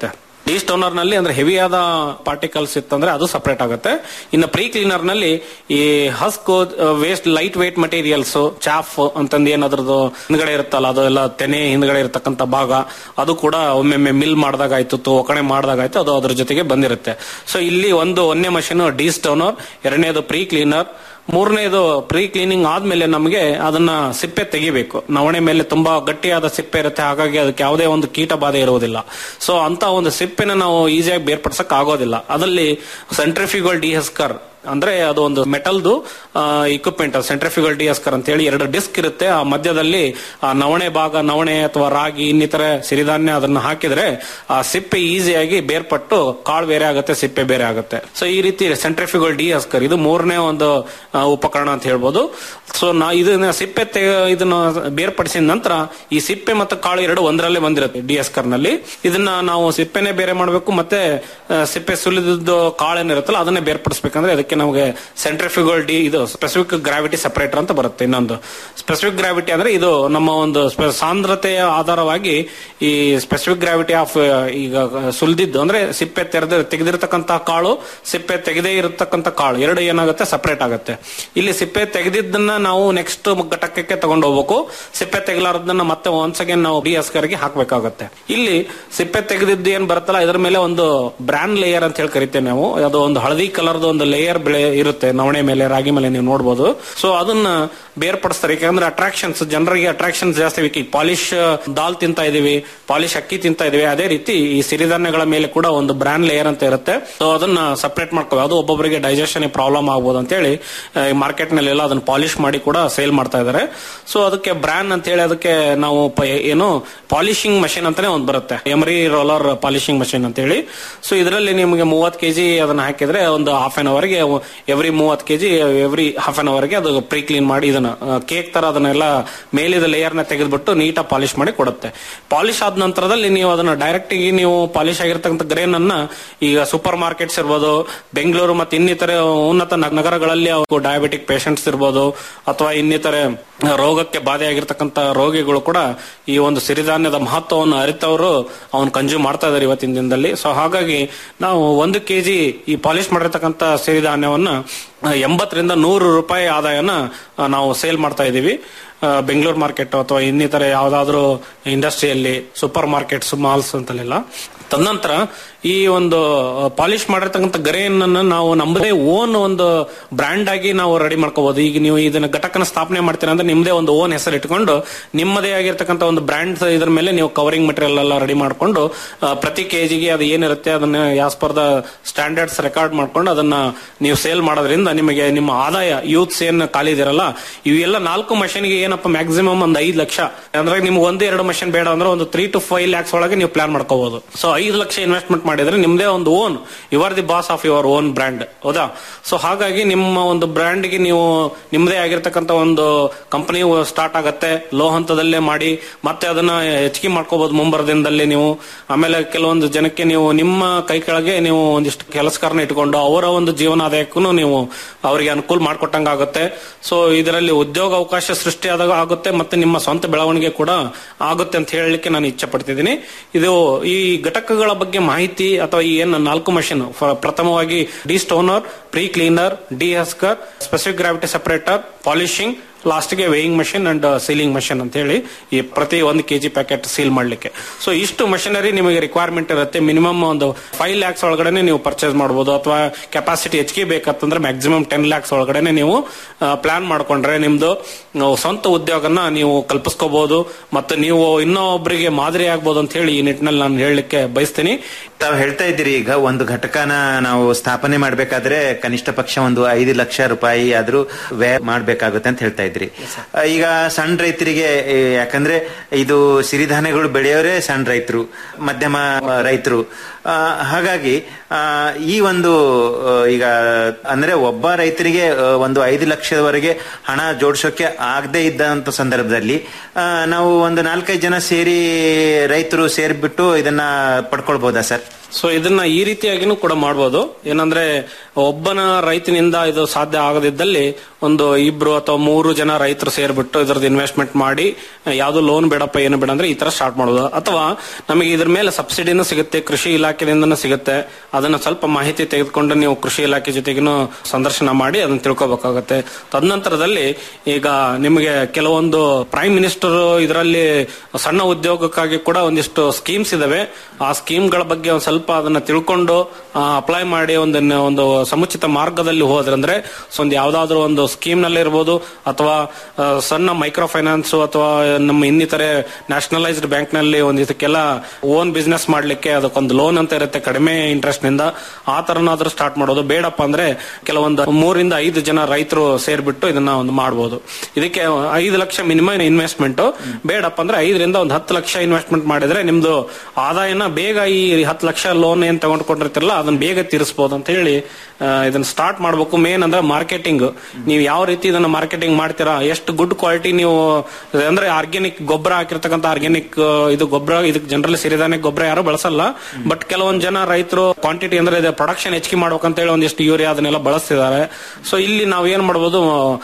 ಡಿ ಸ್ಟೋನರ್ ನಲ್ಲಿ ಅಂದ್ರೆ ಹೆವಿಯಾದ ಪಾರ್ಟಿಕಲ್ಸ್ ಇತ್ತಂದ್ರೆ ಅದು ಸಪರೇಟ್ ಆಗುತ್ತೆ ಇನ್ನು ಪ್ರೀ ಕ್ಲೀನರ್ ನಲ್ಲಿ ಈ husk waste light weight materials chaff ಅಂತಂದು ಏನಾದ್ರದ್ದು ಹಿಂದ್ಗಡೆ ಇರುತ್ತಲ್ಲ ಅದು ಎಲ್ಲ ತೆನೆ ಹಿಂದ್ಗಡೆ ಇರತಕ್ಕಂತ ಭಾಗ ಅದು ಕೂಡ ಒಮ್ಮೊಮ್ಮೆ ಮಿಲ್ ಮಾಡಿದಾಗ ಆಯ್ತು ಒಕ್ಕಣೆ ಮಾಡಿದಾಗ ಆಯ್ತು ಅದು ಅದ್ರ ಜೊತೆಗೆ ಬಂದಿರುತ್ತೆ ಸೊ ಇಲ್ಲಿ ಒಂದು ಒಂದೇ ಮಷೀನ್ ಡಿ ಸ್ಟೋನರ್ ಎರಡನೇದು ಪ್ರೀ ಕ್ಲೀನರ್ ಮೂರನೇದು ಪ್ರೀ ಕ್ಲೀನಿಂಗ್ ಆದ್ಮೇಲೆ ನಮಗೆ ಅದನ್ನ ಸಿಪ್ಪೆ ತೆಗಿಬೇಕು ನವಣೆ ಮೇಲೆ ತುಂಬಾ ಗಟ್ಟಿಯಾದ ಸಿಪ್ಪೆ ಇರುತ್ತೆ ಹಾಗಾಗಿ ಅದಕ್ಕೆ ಯಾವುದೇ ಒಂದು ಕೀಟ ಬಾಧೆ ಇರುವುದಿಲ್ಲ ಸೊ ಅಂತ ಒಂದು ಸಿಪ್ಪೆನ ನಾವು ಈಸಿಯಾಗಿ ಬೇರ್ಪಡಿಸಕ್ ಆಗೋದಿಲ್ಲ ಅದರಲ್ಲಿ ಸೆಂಟ್ರಿಫ್ಯೂಗಲ್ ಡಿಹಸ್ಕರ್ ಅಂದ್ರೆ ಅದು ಒಂದು ಮೆಟಲ್ದು ಇಕ್ವಿಪ್ಮೆಂಟ್ ಸೆಂಟ್ರಿಫ್ಯೂಗಲ್ ಡಿಎಸ್ಕರ್ ಅಂತ ಹೇಳಿ ಎರಡು ಡಿಸ್ಕ್ ಇರುತ್ತೆ ಆ ಮಧ್ಯದಲ್ಲಿ ಆ ನವಣೆ ಭಾಗ ನವಣೆ ಅಥವಾ ರಾಗಿ ಇನ್ನಿತರ ಸಿರಿಧಾನ್ಯ ಅದನ್ನ ಹಾಕಿದ್ರೆ ಆ ಸಿಪ್ಪೆ ಈಸಿಯಾಗಿ ಬೇರ್ಪಟ್ಟು ಕಾಳು ಬೇರೆ ಆಗುತ್ತೆ ಸಿಪ್ಪೆ ಬೇರೆ ಆಗುತ್ತೆ ಸೊ ಈ ರೀತಿ ಸೆಂಟ್ರಿಫ್ಯೂಗಲ್ ಡಿಎಸ್ಕರ್ ಇದು ಮೂರನೇ ಒಂದು ಆ, ಉಪಕರಣ ಅಂತ ಹೇಳ್ಬೋದು ಸೊ ನಾ ಇದನ್ನ ಸಿಪ್ಪೆ ತೆಗೆ ಇದನ್ನ ಬೇರ್ಪಡಿಸಿದ ನಂತರ ಈ ಸಿಪ್ಪೆ ಮತ್ತು ಕಾಳು ಎರಡು ಒಂದರಲ್ಲೇ ಬಂದಿರುತ್ತೆ ಡಿಎಸ್ಕರ್ ನಲ್ಲಿ ಇದನ್ನ ನಾವು ಸಿಪ್ಪೆನೆ ಬೇರೆ ಮಾಡಬೇಕು ಮತ್ತೆ ಆ, ಸಿಪ್ಪೆ ಸುಲಿದಿದ್ದು ಕಾಳೇನಿರುತ್ತಲ್ಲ ಅದನ್ನೇ ಬೇರ್ಪಡಿಸ್ಬೇಕಂದ್ರೆ ಅದಕ್ಕೆ ನಮಗೆ ಸೆಂಟ್ರಿಫ್ಯೂಗಲ್ ಡಿ ಇದು ಸ್ಪೆಸಿಫಿಕ್ ಗ್ರಾವಿಟಿ ಸಪರೇಟರ್ ಅಂತ ಬರುತ್ತೆ ಇನ್ನೊಂದು ಸ್ಪೆಸಿಫಿಕ್ ಗ್ರಾವಿಟಿ ಅಂದ್ರೆ ಇದು ನಮ್ಮ ಒಂದು ಸ್ಪ- ಸಾಂದ್ರತೆಯ ಆಧಾರವಾಗಿ ಈ ಸ್ಪೆಸಿಫಿಕ್ ಗ್ರಾವಿಟಿ ಆಫ್ ಈಗ ಸುಲಿದಿದ್ದು ಅಂದ್ರೆ ಸಿಪ್ಪೆ ತೆರೆದ ತೆಗೆದಿರ್ತಕ್ಕಂತ ಕಾಳು ಸಿಪ್ಪೆ ತೆಗೆದೇ ಇರತಕ್ಕಂತ ಕಾಳು ಎರಡು ಏನಾಗುತ್ತೆ ಸಪರೇಟ್ ಆಗುತ್ತೆ ಇಲ್ಲಿ ಸಿಪ್ಪೆ ತೆಗೆದಿದ್ದನ್ನ ನಾವು ನೆಕ್ಸ್ಟ್ ಘಟಕಕ್ಕೆ ತಗೊಂಡು ಹೋಗ್ಬೇಕು ಸಿಪ್ಪೆ ತೆಗಲಾರದನ್ನ ಮತ್ತೆ ಒನ್ಸ್ ಅಗೇನ್ ನಾವು ಡಿ ಗೆ ಹಾಕ್ಬೇಕಾಗುತ್ತೆ ಇಲ್ಲಿ ಸಿಪ್ಪೆ ತೆಗೆದಿದ್ದು ಏನ್ ಬರುತ್ತಲ್ಲ ಇದರ ಮೇಲೆ ಒಂದು ಬ್ರಾಂಡ್ ಲೇಯರ್ ಅಂತ ಹೇಳಿ ಕರಿತೇವೆ ನಾವು ಅದು ಒಂದು ಹಳದಿ ಕಲರ್ದು ಒಂದು ಲೇಯರ್ ಬೆಳೆ ಇರುತ್ತೆ ನವಣೆ ಮೇಲೆ ರಾಗಿ ಮೇಲೆ ನೀವು ನೋಡಬಹುದು ಸೊ ಅದನ್ನ ಬೇರ್ಪಡಿಸ್ತಾರೆ ಯಾಕಂದ್ರೆ ಅಟ್ರಾಕ್ಷನ್ಸ್ ಜನರಿಗೆ ಅಟ್ರಾಕ್ಷನ್ಸ್ ಜಾಸ್ತಿ ಬೇಕು ಈ ಪಾಲಿಶ್ ದಾಲ್ ತಿಂತಾ ಇದೀವಿ ಪಾಲಿಶ್ ಅಕ್ಕಿ ತಿಂತಾ ಇದೀವಿ ಅದೇ ರೀತಿ ಈ ಸಿರಿಧಾನ್ಯಗಳ ಮೇಲೆ ಕೂಡ ಒಂದು ಬ್ರಾಂಡ್ ಲೇಯರ್ ಅಂತ ಇರುತ್ತೆ ಸೊ ಅದನ್ನ ಸಪರೇಟ್ ಮಾಡ್ಕೋ ಅದು ಒಬ್ಬೊಬ್ಬರಿಗೆ ಡೈಜೆಷನ್ ಪ್ರಾಬ್ಲಮ್ ಆಗ್ಬೋದು ಅಂತ ಹೇಳಿ ಮಾರ್ಕೆಟ್ ನಲ್ಲೆಲ್ಲ ಅದನ್ನ ಪಾಲಿಶ್ ಮಾಡಿ ಕೂಡ ಸೇಲ್ ಮಾಡ್ತಾ ಇದಾರೆ ಸೊ ಅದಕ್ಕೆ ಬ್ರಾಂಡ್ ಅಂತ ಹೇಳಿ ಅದಕ್ಕೆ ನಾವು ಪ- ಏನು ಪಾಲಿಶಿಂಗ್ ಮಷಿನ್ ಅಂತಾನೆ ಒಂದು ಬರುತ್ತೆ ಎಮರಿ ರೋಲರ್ ಪಾಲಿಶಿಂಗ್ ಮಷಿನ್ ಅಂತ ಹೇಳಿ ಸೊ ಇದರಲ್ಲಿ ನಿಮಗೆ ಮೂವತ್ ಕೆಜಿ ಅದನ್ನ ಹಾಕಿದ್ರೆ ಒಂದು ಹಾಫ್ ಅನ್ ಅವರ್ಗೆ ಎವ್ರಿ ಮೂವತ್ ಕೆಜಿ ಎವ್ರಿ ಹಾಫ್ ಅನ್ ಅವರ್ಗೆ ಅದು ಪ್ರೀ ಕ್ಲೀನ್ ಮಾಡಿ ಇದನ್ನ ಕೇಕ್ ತರ ಅದನ್ನೆಲ್ಲ ಮೇಲಿದ ಲೇಯರ್ ನ ತೆಗೆದ್ಬಿಟ್ಟು ನೀಟಾಗಿ ಪಾಲಿಶ್ ಮಾಡಿ ಕೊಡುತ್ತೆ ಪಾಲಿಶ್ ಆದ ನಂತರದಲ್ಲಿ ನೀವು ಅದನ್ನ ಡೈರೆಕ್ಟ್ ಆಗಿ ನೀವು ಪಾಲಿಶ್ ಆಗಿರ್ತಕ್ಕಂಥ ಗ್ರೇನ್ ಅನ್ನ ಈಗ ಸೂಪರ್ ಮಾರ್ಕೆಟ್ಸ್ ಇರ್ಬೋದು ಬೆಂಗಳೂರು ಮತ್ತು ಇನ್ನಿತರೆ ಉನ್ನತ ನ- ನಗರಗಳಲ್ಲಿ ಡಯಾಬಿಟಿಕ್ ಪೇಷಂಟ್ಸ್ ಇರ್ಬೋದು ಅಥವಾ ಇನ್ನಿತರೆ ರೋಗಕ್ಕೆ ಬಾಧೆಯಾಗಿರ್ತಕ್ಕಂಥ ರೋಗಿಗಳು ಕೂಡ ಈ ಒಂದು ಸಿರಿಧಾನ್ಯದ ಮಹತ್ವವನ್ನು ಅರಿತವರು ಅವನು ಕನ್ಸ್ಯೂಮ್ ಮಾಡ್ತಾ ಇದ್ದಾರೆ ಇವತ್ತಿನ ದಿನದಲ್ಲಿ ಸೊ ಹಾಗಾಗಿ ನಾವು ಒಂದು ಕೆಜಿ ಈ ಪಾಲಿಶ್ ಮಾಡಿರ್ತಕ್ಕಂಥ ಸಿರಿಧಾನ್ಯವನ್ನ ಆ, ಎಂಬತ್ತರಿಂದ ನೂರು ರೂಪಾಯಿ ಆದಾಯನ ಆ, ನಾವು ಸೇಲ್ ಮಾಡ್ತಾ ಇದ್ದೀವಿ ಬೆಂಗಳೂರು ಮಾರ್ಕೆಟ್ ಅಥವಾ ಇನ್ನಿತರ ಯಾವ್ದಾದ್ರು ಇಂಡಸ್ಟ್ರಿಯಲ್ಲಿ ಸೂಪರ್ ಮಾರ್ಕೆಟ್ಸ್ ಮಾಲ್ಸ್ ಅಂತಲೆಲ್ಲ ತದನಂತರ ಈ ಒಂದು ಪಾಲಿಶ್ ಮಾಡಿರ್ತಕ್ಕಂಥ ಗರೆಯನ್ನ ನಾವು ನಮ್ಮದೇ ಓನ್ ಒಂದು ಬ್ರ್ಯಾಂಡ್ ಆಗಿ ನಾವು ರೆಡಿ ಮಾಡ್ಕೋಬಹುದು ಈಗ ನೀವು ಇದನ್ನ ಘಟಕನ ಸ್ಥಾಪನೆ ಮಾಡ್ತೀರಾ ಅಂದ್ರೆ ನಿಮ್ಮದೇ ಒಂದು ಓನ್ ಹೆಸರು ಇಟ್ಕೊಂಡು ನಿಮ್ಮದೇ ಆಗಿರ್ತಕ್ಕಂಥ ಒಂದು ಬ್ರ್ಯಾಂಡ್ ಇದ್ರ ಮೇಲೆ ನೀವು ಕವರಿಂಗ್ ಮೆಟೀರಿಯಲ್ ಎಲ್ಲ ರೆಡಿ ಮಾಡ್ಕೊಂಡು ಆ, ಪ್ರತಿ ಕೆಜಿಗೆ ಅದು ಏನಿರುತ್ತೆ ಅದನ್ನ as per the standards record ಮಾಡ್ಕೊಂಡು ಅದನ್ನ ನೀವು ಸೇಲ್ ಮಾಡೋದ್ರಿಂದ ನಿಮಗೆ ನಿಮ್ಮ ಆದಾಯ ಯೂತ್ಸ್ ಏನ್ ಖಾಲಿ ಇದಿರಲ್ಲ ಇವೆಲ್ಲ ನಾಲ್ಕು ಮಷಿನ್ಗೆ ಏನಪ್ಪ ಮ್ಯಾಕ್ಸಿಮಮ್ ಒಂದು ಐದು ಲಕ್ಷ ಅಂದ್ರೆ ನಿಮ್ಗೆ ಒಂದು ಎರಡು ಮಷಿನ್ ಬೇಡ ಅಂದ್ರೆ ಒಂದು ತ್ರೀ ಟು ಫೈವ್ ಲ್ಯಾಕ್ಸ್ ಒಳಗೆ ನೀವು ಪ್ಲಾನ್ ಮಾಡ್ಕೋಬಹುದು ಸೊ ಐದು ಲಕ್ಷ ಇನ್ವೆಸ್ಟ್ಮೆಂಟ್ ಮಾಡಿದ್ರೆ ನಿಮ್ದೇ ಒಂದು own you are the boss of your own brand ಹೌದಾ ಸೊ ಹಾಗಾಗಿ ನಿಮ್ಮ ಒಂದು ಬ್ರ್ಯಾಂಡ್ಗೆ ನೀವು ನಿಮ್ಮದೇ ಆಗಿರ್ತಕ್ಕಂಥ ಒಂದು ಕಂಪನಿ ಸ್ಟಾರ್ಟ್ ಆಗತ್ತೆ ಲೋ ಹಂತದಲ್ಲೇ ಮಾಡಿ ಮತ್ತೆ ಅದನ್ನ ಹೆಚ್ಚಿಗೆ ಮಾಡ್ಕೋಬಹುದು ಮುಂಬರದಿಂದಲೇ ನೀವು ಆಮೇಲೆ ಕೆಲವೊಂದು ಜನಕ್ಕೆ ನೀವು ನಿಮ್ಮ ಕೈ ಕೆಳಗೆ ನೀವು ಒಂದಿಷ್ಟು ಕೆಲಸಕಾರನ ಇಟ್ಕೊಂಡು ಅವರ ಒಂದು ಜೀವನಾದಾಯಕ್ಕೂ ನೀವು ಅವರಿಗೆ ಅನುಕೂಲ ಮಾಡಿಕೊಟ್ಟಂಗ ಆಗುತ್ತೆ ಸೊ ಇದರಲ್ಲಿ ಉದ್ಯೋಗ ಅವಕಾಶ ಸೃಷ್ಟಿಯಾದಾಗ ಆಗುತ್ತೆ ಮತ್ತೆ ನಿಮ್ಮ ಸ್ವಂತ ಬೆಳವಣಿಗೆ ಕೂಡ ಆಗುತ್ತೆ ಅಂತ ಹೇಳಲಿಕ್ಕೆ ನಾನು ಇಚ್ಛೆ ಪಡ್ತಿದ್ದೀನಿ ಇದು ಈ ಘಟಕಗಳ ಬಗ್ಗೆ ಮಾಹಿತಿ ಅಥವಾ ಈ ಏನು ನಾಲ್ಕು ಮಷಿನ್ ಪ್ರಥಮವಾಗಿ destoner pre cleaner dehusker specific gravity separator polishing ಲಾಸ್ಟ್ಗೆ weighing machine and sealing machine ಅಂತ ಹೇಳಿ ಈ ಪ್ರತಿ ಒಂದು ಕೆಜಿ ಪ್ಯಾಕೆಟ್ ಸೀಲ್ ಮಾಡ್ಲಿಕ್ಕೆ ಸೊ ಇಷ್ಟು ಮಷಿನರಿ ನಿಮಗೆ ರಿಕ್ವೈರ್ಮೆಂಟ್ ಇರುತ್ತೆ ಮಿನಿಮಮ್ ಒಂದು ಫೈವ್ ಲ್ಯಾಕ್ಸ್ ಒಳಗಡೆ ನೀವು ಪರ್ಚೇಸ್ ಮಾಡಬಹುದು ಅಥವಾ ಕೆಪಾಸಿಟಿ ಹೆಚ್ಚಿಗೆ ಬೇಕಂತಂದ್ರೆ ಮ್ಯಾಕ್ಸಿಮಮ್ ಟೆನ್ ಲ್ಯಾಕ್ಸ್ ಒಳಗಡೆ ನೀವು ಪ್ಲಾನ್ ಮಾಡ್ಕೊಂಡ್ರೆ ನಿಮ್ದು ನಾವು ಸ್ವಂತ ಉದ್ಯೋಗನ ನೀವು ಕಲ್ಪಿಸ್ಕೋಬಹುದು ಮತ್ತು ನೀವು ಇನ್ನೊಬ್ಬರಿಗೆ ಮಾದರಿ ಆಗ್ಬೋದು ಅಂತ ಹೇಳಿ ಈ ನಿಟ್ಟಿನಲ್ಲಿ ನಾನು ಹೇಳಲಿಕ್ಕೆ ಬಯಸ್ತೀನಿ ತಾವು ಹೇಳ್ತಾ ಇದ್ದೀರಿ ಈಗ ಒಂದು ಘಟಕನ ನಾವು ಸ್ಥಾಪನೆ ಮಾಡ್ಬೇಕಾದ್ರೆ ಕನಿಷ್ಠ ಪಕ್ಷ ಒಂದು ಐದು ಲಕ್ಷ ರೂಪಾಯಿ ಆದ್ರೂ ವ್ಯಯ ಮಾಡ್ಬೇಕಾಗುತ್ತೆ ಅಂತ ಹೇಳ್ತಾ ಇದ್ರಿ ಆ, ಈಗ ಸಣ್ಣ ರೈತರಿಗೆ ಏ, ಯಾಕಂದ್ರೆ ಇದು ಸಿರಿಧಾನ್ಯಗಳು ಬೆಳೆಯೋರೇ ಸಣ್ಣ ರೈತರು ಮಧ್ಯಮ ರೈತರು ಹಾಗಾಗಿ ಆ, ಈ ಒಂದು ಆ, ಈಗ ಅಂದ್ರೆ ಒಬ್ಬ ರೈತರಿಗೆ ಆ, ಒಂದು ಐದು ಲಕ್ಷದವರೆಗೆ ಹಣ ಜೋಡಿಸೋಕೆ ಆಗದೆ ಇದ್ದಂತ ಸಂದರ್ಭದಲ್ಲಿ ಆ, ನಾವು ಒಂದು ನಾಲ್ಕೈದು ಜನ ಸೇರಿ ರೈತರು ಸೇರಿಬಿಟ್ಟು ಇದನ್ನ ಪಡ್ಕೊಳ್ಬಹುದಾ ಸರ್ ಸೊ ಇದನ್ನ ಈ ರೀತಿಯಾಗಿನೂ ಕೂಡ ಮಾಡ್ಬೋದು ಏನಂದ್ರೆ ಒಬ್ಬನ ರೈತನಿಂದ ಇದು ಸಾಧ್ಯ ಆಗದಿದ್ದಲ್ಲಿ ಒಂದು ಇಬ್ರು ಅಥವಾ ಮೂರು ಜನ ಜನ ರೈತರು ಸೇರ್ಬಿಟ್ಟು ಇದ್ರದ್ದು ಇನ್ವೆಸ್ಟ್ಮೆಂಟ್ ಮಾಡಿ ಯಾವ್ದು ಲೋನ್ ಬೇಡಪ್ಪ ಏನು ಬೇಡ ಅಂದ್ರೆ ಈ ತರ ಸ್ಟಾರ್ಟ್ ಮಾಡೋದು ಅಥವಾ ನಮಗೆ ಇದ್ರ ಮೇಲೆ ಸಬ್ಸಿಡಿನೂ ಸಿಗುತ್ತೆ ಕೃಷಿ ಇಲಾಖೆಯಿಂದನೂ ಸಿಗುತ್ತೆ ಅದನ್ನ ಸ್ವಲ್ಪ ಮಾಹಿತಿ ತೆಗೆದುಕೊಂಡು ನೀವು ಕೃಷಿ ಇಲಾಖೆ ಜೊತೆಗೂ ಸಂದರ್ಶನ ಮಾಡಿ ಅದನ್ನ ತಿಳ್ಕೊಬೇಕಾಗತ್ತೆ ತದನಂತರದಲ್ಲಿ ಈಗ ನಿಮಗೆ ಕೆಲವೊಂದು ಪ್ರೈಮ್ ಮಿನಿಸ್ಟರ್ ಇದರಲ್ಲಿ ಸಣ್ಣ ಉದ್ಯೋಗಕ್ಕಾಗಿ ಕೂಡ ಒಂದಿಷ್ಟು ಸ್ಕೀಮ್ಸ್ ಇದಾವೆ ಆ ಸ್ಕೀಮ್ಗಳ ಬಗ್ಗೆ ಒಂದ್ ಸ್ವಲ್ಪ ಅದನ್ನ ತಿಳ್ಕೊಂಡು ಅಪ್ಲೈ ಮಾಡಿ ಒಂದು ಒಂದು ಸಮುಚಿತ ಮಾರ್ಗದಲ್ಲಿ ಹೋದ್ರಂದ್ರೆ ಸೊ ಒಂದು ಯಾವ್ದಾದ್ರು ಒಂದು ಸ್ಕೀಮ್ ನಲ್ಲಿ ಇರ್ಬೋದು ಅಥವಾ ಆ, ಸಣ್ಣ ಮೈಕ್ರೋ ಫೈನಾನ್ಸ್ ಅಥವಾ ನಮ್ಮ ಇನ್ನಿತರೆ ನ್ಯಾಷನಲೈಸ್ಡ್ ಬ್ಯಾಂಕ್ ನಲ್ಲಿ ಒಂದು ಇದಕ್ಕೆಲ್ಲ ಓನ್ ಬಿಸ್ನೆಸ್ ಮಾಡ್ಲಿಕ್ಕೆ ಅದಕ್ಕೊಂದು ಲೋನ್ ಅಂತ ಇರುತ್ತೆ ಕಡಿಮೆ ಇಂಟ್ರೆಸ್ಟ್ ನಿಂದ ಆ ತರನಾದ್ರೂ ಸ್ಟಾರ್ಟ್ ಮಾಡೋದು ಬೇಡಪ್ಪ ಅಂದ್ರೆ ಕೆಲವೊಂದು ಮೂರಿಂದ ಐದು ಜನ ರೈತರು ಸೇರ್ಬಿಟ್ಟು ಇದನ್ನ ಒಂದು ಮಾಡಬಹುದು ಇದಕ್ಕೆ ಐದು ಲಕ್ಷ ಮಿನಿಮಮ್ ಇನ್ವೆಸ್ಟ್ಮೆಂಟ್ ಬೇಡಪ್ಪ ಅಂದ್ರೆ ಐದರಿಂದ ಒಂದು ಹತ್ತು ಲಕ್ಷ ಇನ್ವೆಸ್ಟ್ಮೆಂಟ್ ಮಾಡಿದ್ರೆ ನಿಮ್ದು ಆದಾಯನ ಬೇಗ ಈ ಹತ್ತು ಲಕ್ಷ ಲೋನ್ ಏನ್ ತಗೊಂಡ್ಕೊಂಡಿರ್ತಿರಲ್ಲ ಅದನ್ನ ಬೇಗ ತೀರಿಸಬಹುದು ಅಂತ ಹೇಳಿ ಆ, ಇದನ್ನ ಸ್ಟಾರ್ಟ್ ಮಾಡ್ಬೇಕು ಮೇನ್ ಅಂದ್ರೆ ಮಾರ್ಕೆಟಿಂಗ್ ನೀವು ಯಾವ ರೀತಿ ಇದನ್ನ ಮಾರ್ಕೆಟಿಂಗ್ ಮಾಡ್ತೀರಾ ಎಷ್ಟು ಗುಡ್ ಕ್ವಾಲಿಟಿ ನೀವು ಅಂದ್ರೆ ಆರ್ಗ್ಯಾನಿಕ್ ಗೊಬ್ಬರ ಹಾಕಿರ್ತಕ್ಕಂಥ ಆರ್ಗ್ಯಾನಿಕ್ ಇದು ಗೊಬ್ಬರ ಇದಕ್ಕೆ ಜನರಲ್ ಸಿರಿಧಾನ್ಯ ಗೊಬ್ಬರ ಯಾರು ಬಳಸಲ್ಲ ಬಟ್ ಕೆಲವೊಂದ್ ಜನ ರೈತರು ಕ್ವಾಂಟಿಟಿ ಅಂದ್ರೆ ಇದೆ ಪ್ರೊಡಕ್ಷನ್ ಹೆಚ್ಚಿಗೆ ಮಾಡ್ಬೇಕಂತ ಹೇಳಿ ಒಂದಿಷ್ಟು ಯೂರಿಯಾ ಅದನ್ನೆಲ್ಲ ಬಳಸ್ತಿದ್ದಾರೆ ಸೊ ಇಲ್ಲಿ ನಾವು ಏನ್ ಮಾಡ್ಬೋದು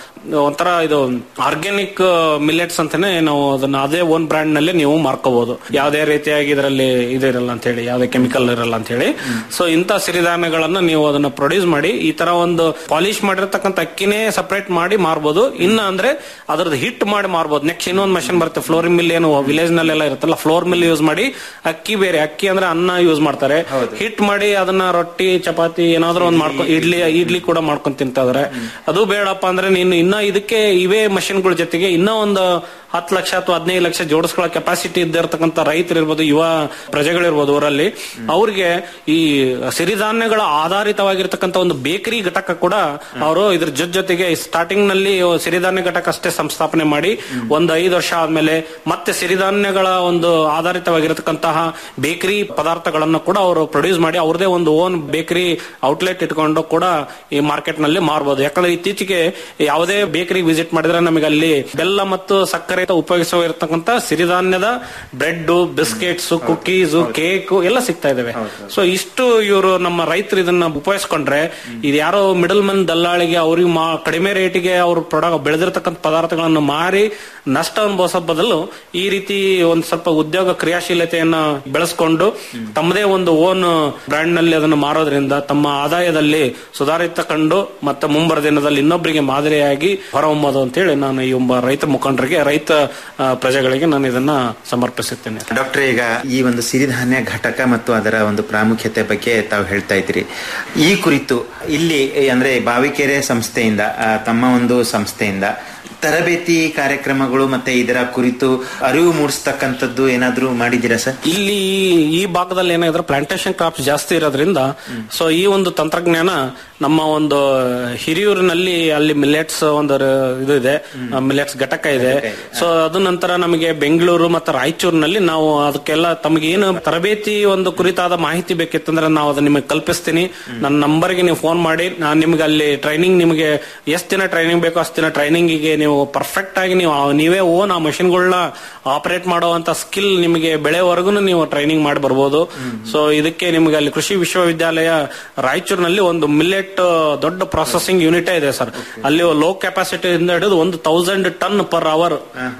ಒಂಥರ ಇದು ಆರ್ಗ್ಯಾನಿಕ್ ಮಿಲೆಟ್ಸ್ ಅಂತಾನೆ ನಾವು ಅದನ್ನ ಅದೇ ಓನ್ ಬ್ರ್ಯಾಂಡ್ ನಲ್ಲಿ ನೀವು ಮಾರ್ಕೋಬಹುದು ಯಾವುದೇ ರೀತಿಯಾಗಿ ಇದರಲ್ಲಿ ಇದಿರಲ್ಲ ಅಂತ ಹೇಳಿ ಯಾವುದೇ ಕೆಮಿಕಲ್ ಇರಲ್ಲ ಅಂತ ಹೇಳಿ ಸೊ ಇಂಥ ಸಿರಿಧಾನ್ಯಗಳನ್ನ ನೀವು ಅದನ್ನ ಪ್ರೊಡ್ಯೂಸ್ ಮಾಡಿ ಈ ತರ ಒಂದು ಪಾಲಿಶ್ ಮಾಡಿರ್ತಕ್ಕಂಥ ಅಕ್ಕಿನೇ ಸಪರೇಟ್ ಮಾಡಿ ಮಾರ್ಬೋದು ಇನ್ನ ಅಂದ್ರೆ ಅದ್ರದ್ದು ಹಿಟ್ ಮಾಡಿ ಮಾರ್ಬೋದು ನೆಕ್ಸ್ಟ್ ಇನ್ನೊಂದು ಮಷಿನ್ ಬರುತ್ತೆ ಫ್ಲೋರ್ ಮಿಲ್ ಏನು ವಿಲೇಜ್ ನಲ್ಲೆಲ್ಲ ಇರುತ್ತಲ್ಲ ಫ್ಲೋರ್ ಮಿಲ್ ಯೂಸ್ ಮಾಡಿ ಅಕ್ಕಿ ಬೇರೆ ಅಕ್ಕಿ ಅಂದ್ರೆ ಅನ್ನ ಯೂಸ್ ಮಾಡ್ತಾರೆ ಹಿಟ್ ಮಾಡಿ ಅದನ್ನ ರೊಟ್ಟಿ ಚಪಾತಿ ಏನಾದ್ರೂ ಒಂದು ಮಾಡ್ಕೊ ಇಡ್ಲಿ ಇಡ್ಲಿ ಕೂಡ ಮಾಡ್ಕೊಂಡ್ ತಿಂತಾ ಇದಾರೆ ಅದು ಬೇಡಪ್ಪ ಅಂದ್ರೆ ನೀನು ಇನ್ನ ಇದಕ್ಕೆ ಇವೇ ಮಷಿನ್ಗಳ ಜೊತೆಗೆ ಇನ್ನೂ ಒಂದು ಹತ್ತು ಲಕ್ಷ ಅಥವಾ ಹದಿನೈದು ಲಕ್ಷ ಜೋಡಿಸ್ಕೊಳ್ಳೋ ಕೆಪಾಸಿಟಿ ಇದ್ದಿರ್ತಕ್ಕಂಥ ರೈತರು ಇರ್ಬೋದು ಯುವ ಪ್ರಜೆಗಳಿರ್ಬೋದು ಊರಲ್ಲಿ ಅವ್ರಿಗೆ ಈ ಸಿರಿಧಾನ್ಯಗಳ ಆಧಾರಿತವಾಗಿರ್ತಕ್ಕಂಥ ಒಂದು ಬೇಕರಿ ಘಟಕ ಕೂಡ ಅವರು ಇದ್ರ ಜೊತೆ ಜೊತೆಗೆ ಸ್ಟಾರ್ಟಿಂಗ್ ನಲ್ಲಿ ಸಿರಿಧಾನ್ಯ ಘಟಕ ಅಷ್ಟೇ ಸಂಸ್ಥಾಪನೆ ಮಾಡಿ ಒಂದು ಐದು ವರ್ಷ ಆದ್ಮೇಲೆ ಮತ್ತೆ ಸಿರಿಧಾನ್ಯಗಳ ಒಂದು ಆಧಾರಿತವಾಗಿರತಕ್ಕಂತಹ ಬೇಕರಿ ಪದಾರ್ಥಗಳನ್ನು ಕೂಡ ಅವರು ಪ್ರೊಡ್ಯೂಸ್ ಮಾಡಿ ಅವ್ರದೇ ಒಂದು ಓನ್ ಬೇಕರಿ ಔಟ್ಲೆಟ್ ಇಟ್ಕೊಂಡು ಕೂಡ ಈ ಮಾರ್ಕೆಟ್ ನಲ್ಲಿ ಮಾರಬಹುದು ಯಾಕಂದ್ರೆ ಇತ್ತೀಚೆಗೆ ಯಾವುದೇ ಬೇಕರಿ ವಿಸಿಟ್ ಮಾಡಿದ್ರೆ ನಮಗೆ ಅಲ್ಲಿ ಬೆಲ್ಲ ಮತ್ತು ಸಕ್ಕರೆ ಉಪಯೋಗಿಸುವ ಇರತಕ್ಕಂತ ಸಿರಿಧಾನ್ಯದ ಬ್ರೆಡ್ ಬಿಸ್ಕೆಟ್ಸ್ ಕುಕೀಸ್ ಕೇಕ್ ಎಲ್ಲ ಸಿಗ್ತಾ ಇದಾವೆ ಸೊ ಇಷ್ಟು ಇವರು ನಮ್ಮ ರೈತರು ಇದನ್ನ ಉಪಯೋಗಿಸ್ಕೊಂಡ್ರೆ ಇದು ಯಾರೋ ಮಿಡಲ್ ಮನ್ ದಲ್ಲಾಳಿಗೆ ಅವ್ರಿಗೆ ಮಾ- ಕಡಿಮೆ ರೇಟಿಗೆ ಅವರು ಪ್ರಾಡಕ್ಟ್ ಬೆಳೆದಿರ್ತಕ್ಕಂಥ ಪದಾರ್ಥಗಳನ್ನು ಮಾರಿ ನಷ್ಟ ಅನುಭವಿಸೋ ಬದಲು ಈ ರೀತಿ ಒಂದ್ ಸ್ವಲ್ಪ ಉದ್ಯೋಗ ಕ್ರಿಯಾಶೀಲತೆಯನ್ನ ಬೆಳೆಸ್ಕೊಂಡು ತಮ್ಮದೇ ಒಂದು ಓನ್ ಬ್ರ್ಯಾಂಡ್ ನಲ್ಲಿ ಅದನ್ನು ಮಾರೋದ್ರಿಂದ ತಮ್ಮ ಆದಾಯದಲ್ಲಿ ಸುಧಾರಿತ ಕಂಡು ಮತ್ತೆ ಮುಂಬರ ದಿನದಲ್ಲಿ ಇನ್ನೊಬ್ಬರಿಗೆ ಮಾದರಿಯಾಗಿ ಹೊರಹೊಮ್ಮೋದು ಅಂತ ಹೇಳಿ ನಾನು ಈ ಒಬ್ಬ ರೈತ ಮುಖಂಡರಿಗೆ ರೈತ ಆ, ಪ್ರಜೆಗಳಿಗೆ ನಾನು ಇದನ್ನ ಸಮರ್ಪಿಸುತ್ತೇನೆ ಡಾಕ್ಟರ್ ಈಗ ಈ ಒಂದು ಸಿರಿಧಾನ್ಯ ಘಟಕ ಮತ್ತು ಅದರ ಒಂದು ಪ್ರಾಮುಖ್ಯತೆ ಬಗ್ಗೆ ತಾವು ಹೇಳ್ತಾ ಇದ್ರಿ ಈ ಕುರಿತು ಇಲ್ಲಿ ಅಂದ್ರೆ ಬಾವಿಕೆರೆ ಸಂಸ್ಥೆಯಿಂದ ಆ, ತಮ್ಮ ಒಂದು ಸಂಸ್ಥೆಯಿಂದ ತರಬೇತಿ ಕಾರ್ಯಕ್ರಮಗಳು ಮತ್ತೆ ಇದರ ಕುರಿತು ಅರಿವು ಮೂಡಿಸ್ತಕ್ಕಂಥದ್ದು ಏನಾದ್ರೂ ಮಾಡಿದ್ದೀರಾ ಸರ್ ಇಲ್ಲಿ ಈ- ಈ ಭಾಗದಲ್ಲಿ ಏನಾದ್ರೆ ಪ್ಲಾಂಟೇಶನ್ ಕ್ರಾಪ್ಸ್ ಜಾಸ್ತಿ ಇರೋದ್ರಿಂದ ಸೊ ಈ ಒಂದು ತಂತ್ರಜ್ಞಾನ ನಮ್ಮ ಒಂದು ಹಿರಿಯೂರಿನಲ್ಲಿ ಅಲ್ಲಿ ಮಿಲೆಟ್ಸ್ ಒಂದು ರ- ಇದು ಇದೆ ಮಿಲೆಟ್ಸ್ ಘಟಕ ಇದೆ ಸೊ ಅದು ನಂತರ ನಮಗೆ ಬೆಂಗಳೂರು ಮತ್ತು ರಾಯಚೂರಿನಲ್ಲಿ ನಾವು ಅದಕ್ಕೆಲ್ಲ ತಮಗೆ ಏನು ತರಬೇತಿ ಒಂದು ಕುರಿತಾದ ಮಾಹಿತಿ ಬೇಕಿತ್ತಂದ್ರೆ ನಾವು ಅದನ್ನ ನಿಮಗೆ ಕಲ್ಪಿಸ್ತೀನಿ ನನ್ನ ನಂಬರ್ಗೆ ನೀವು ಫೋನ್ ಮಾಡಿ ನಾನು ನಿಮ್ಗೆ ಅಲ್ಲಿ ಟ್ರೈನಿಂಗ್ ನಿಮಗೆ ಎಷ್ಟು ದಿನ ಟ್ರೈನಿಂಗ್ ಬೇಕೋ ಅಷ್ಟು ದಿನ ಟ್ರೈನಿಂಗಿಗೆ ನೀವು ಪರ್ಫೆಕ್ಟ್ ಆಗಿ ನೀವು ಆ- ನೀವೇ ಓನ್ ಆ ಮಷಿನ್ಗಳನ್ನ ಆಪರೇಟ್ ಮಾಡುವಂತ ಸ್ಕಿಲ್ ನಿಮಗೆ ಬೆಳೆವರೆಗೂ ನೀವು ಟ್ರೈನಿಂಗ್ ಮಾಡಿ ಬರ್ಬೋದು ಸೊ ಇದಕ್ಕೆ ನಿಮಗೆ ಅಲ್ಲಿ ಕೃಷಿ ವಿಶ್ವವಿದ್ಯಾಲಯ ರಾಯಚೂರಿನಲ್ಲಿ ಒಂದು ಮಿಲ್ಲೆಟ್ ದೊಡ್ಡ ಪ್ರೊಸೆಸಿಂಗ್ ಯೂನಿಟ್ ಇದೆ ಸರ್ ಅಲ್ಲಿ ಲೋ ಕೆಪಾಸಿಟಿ ಇಂದ ಹಿಡಿದು ಒಂದು thousand ton per hour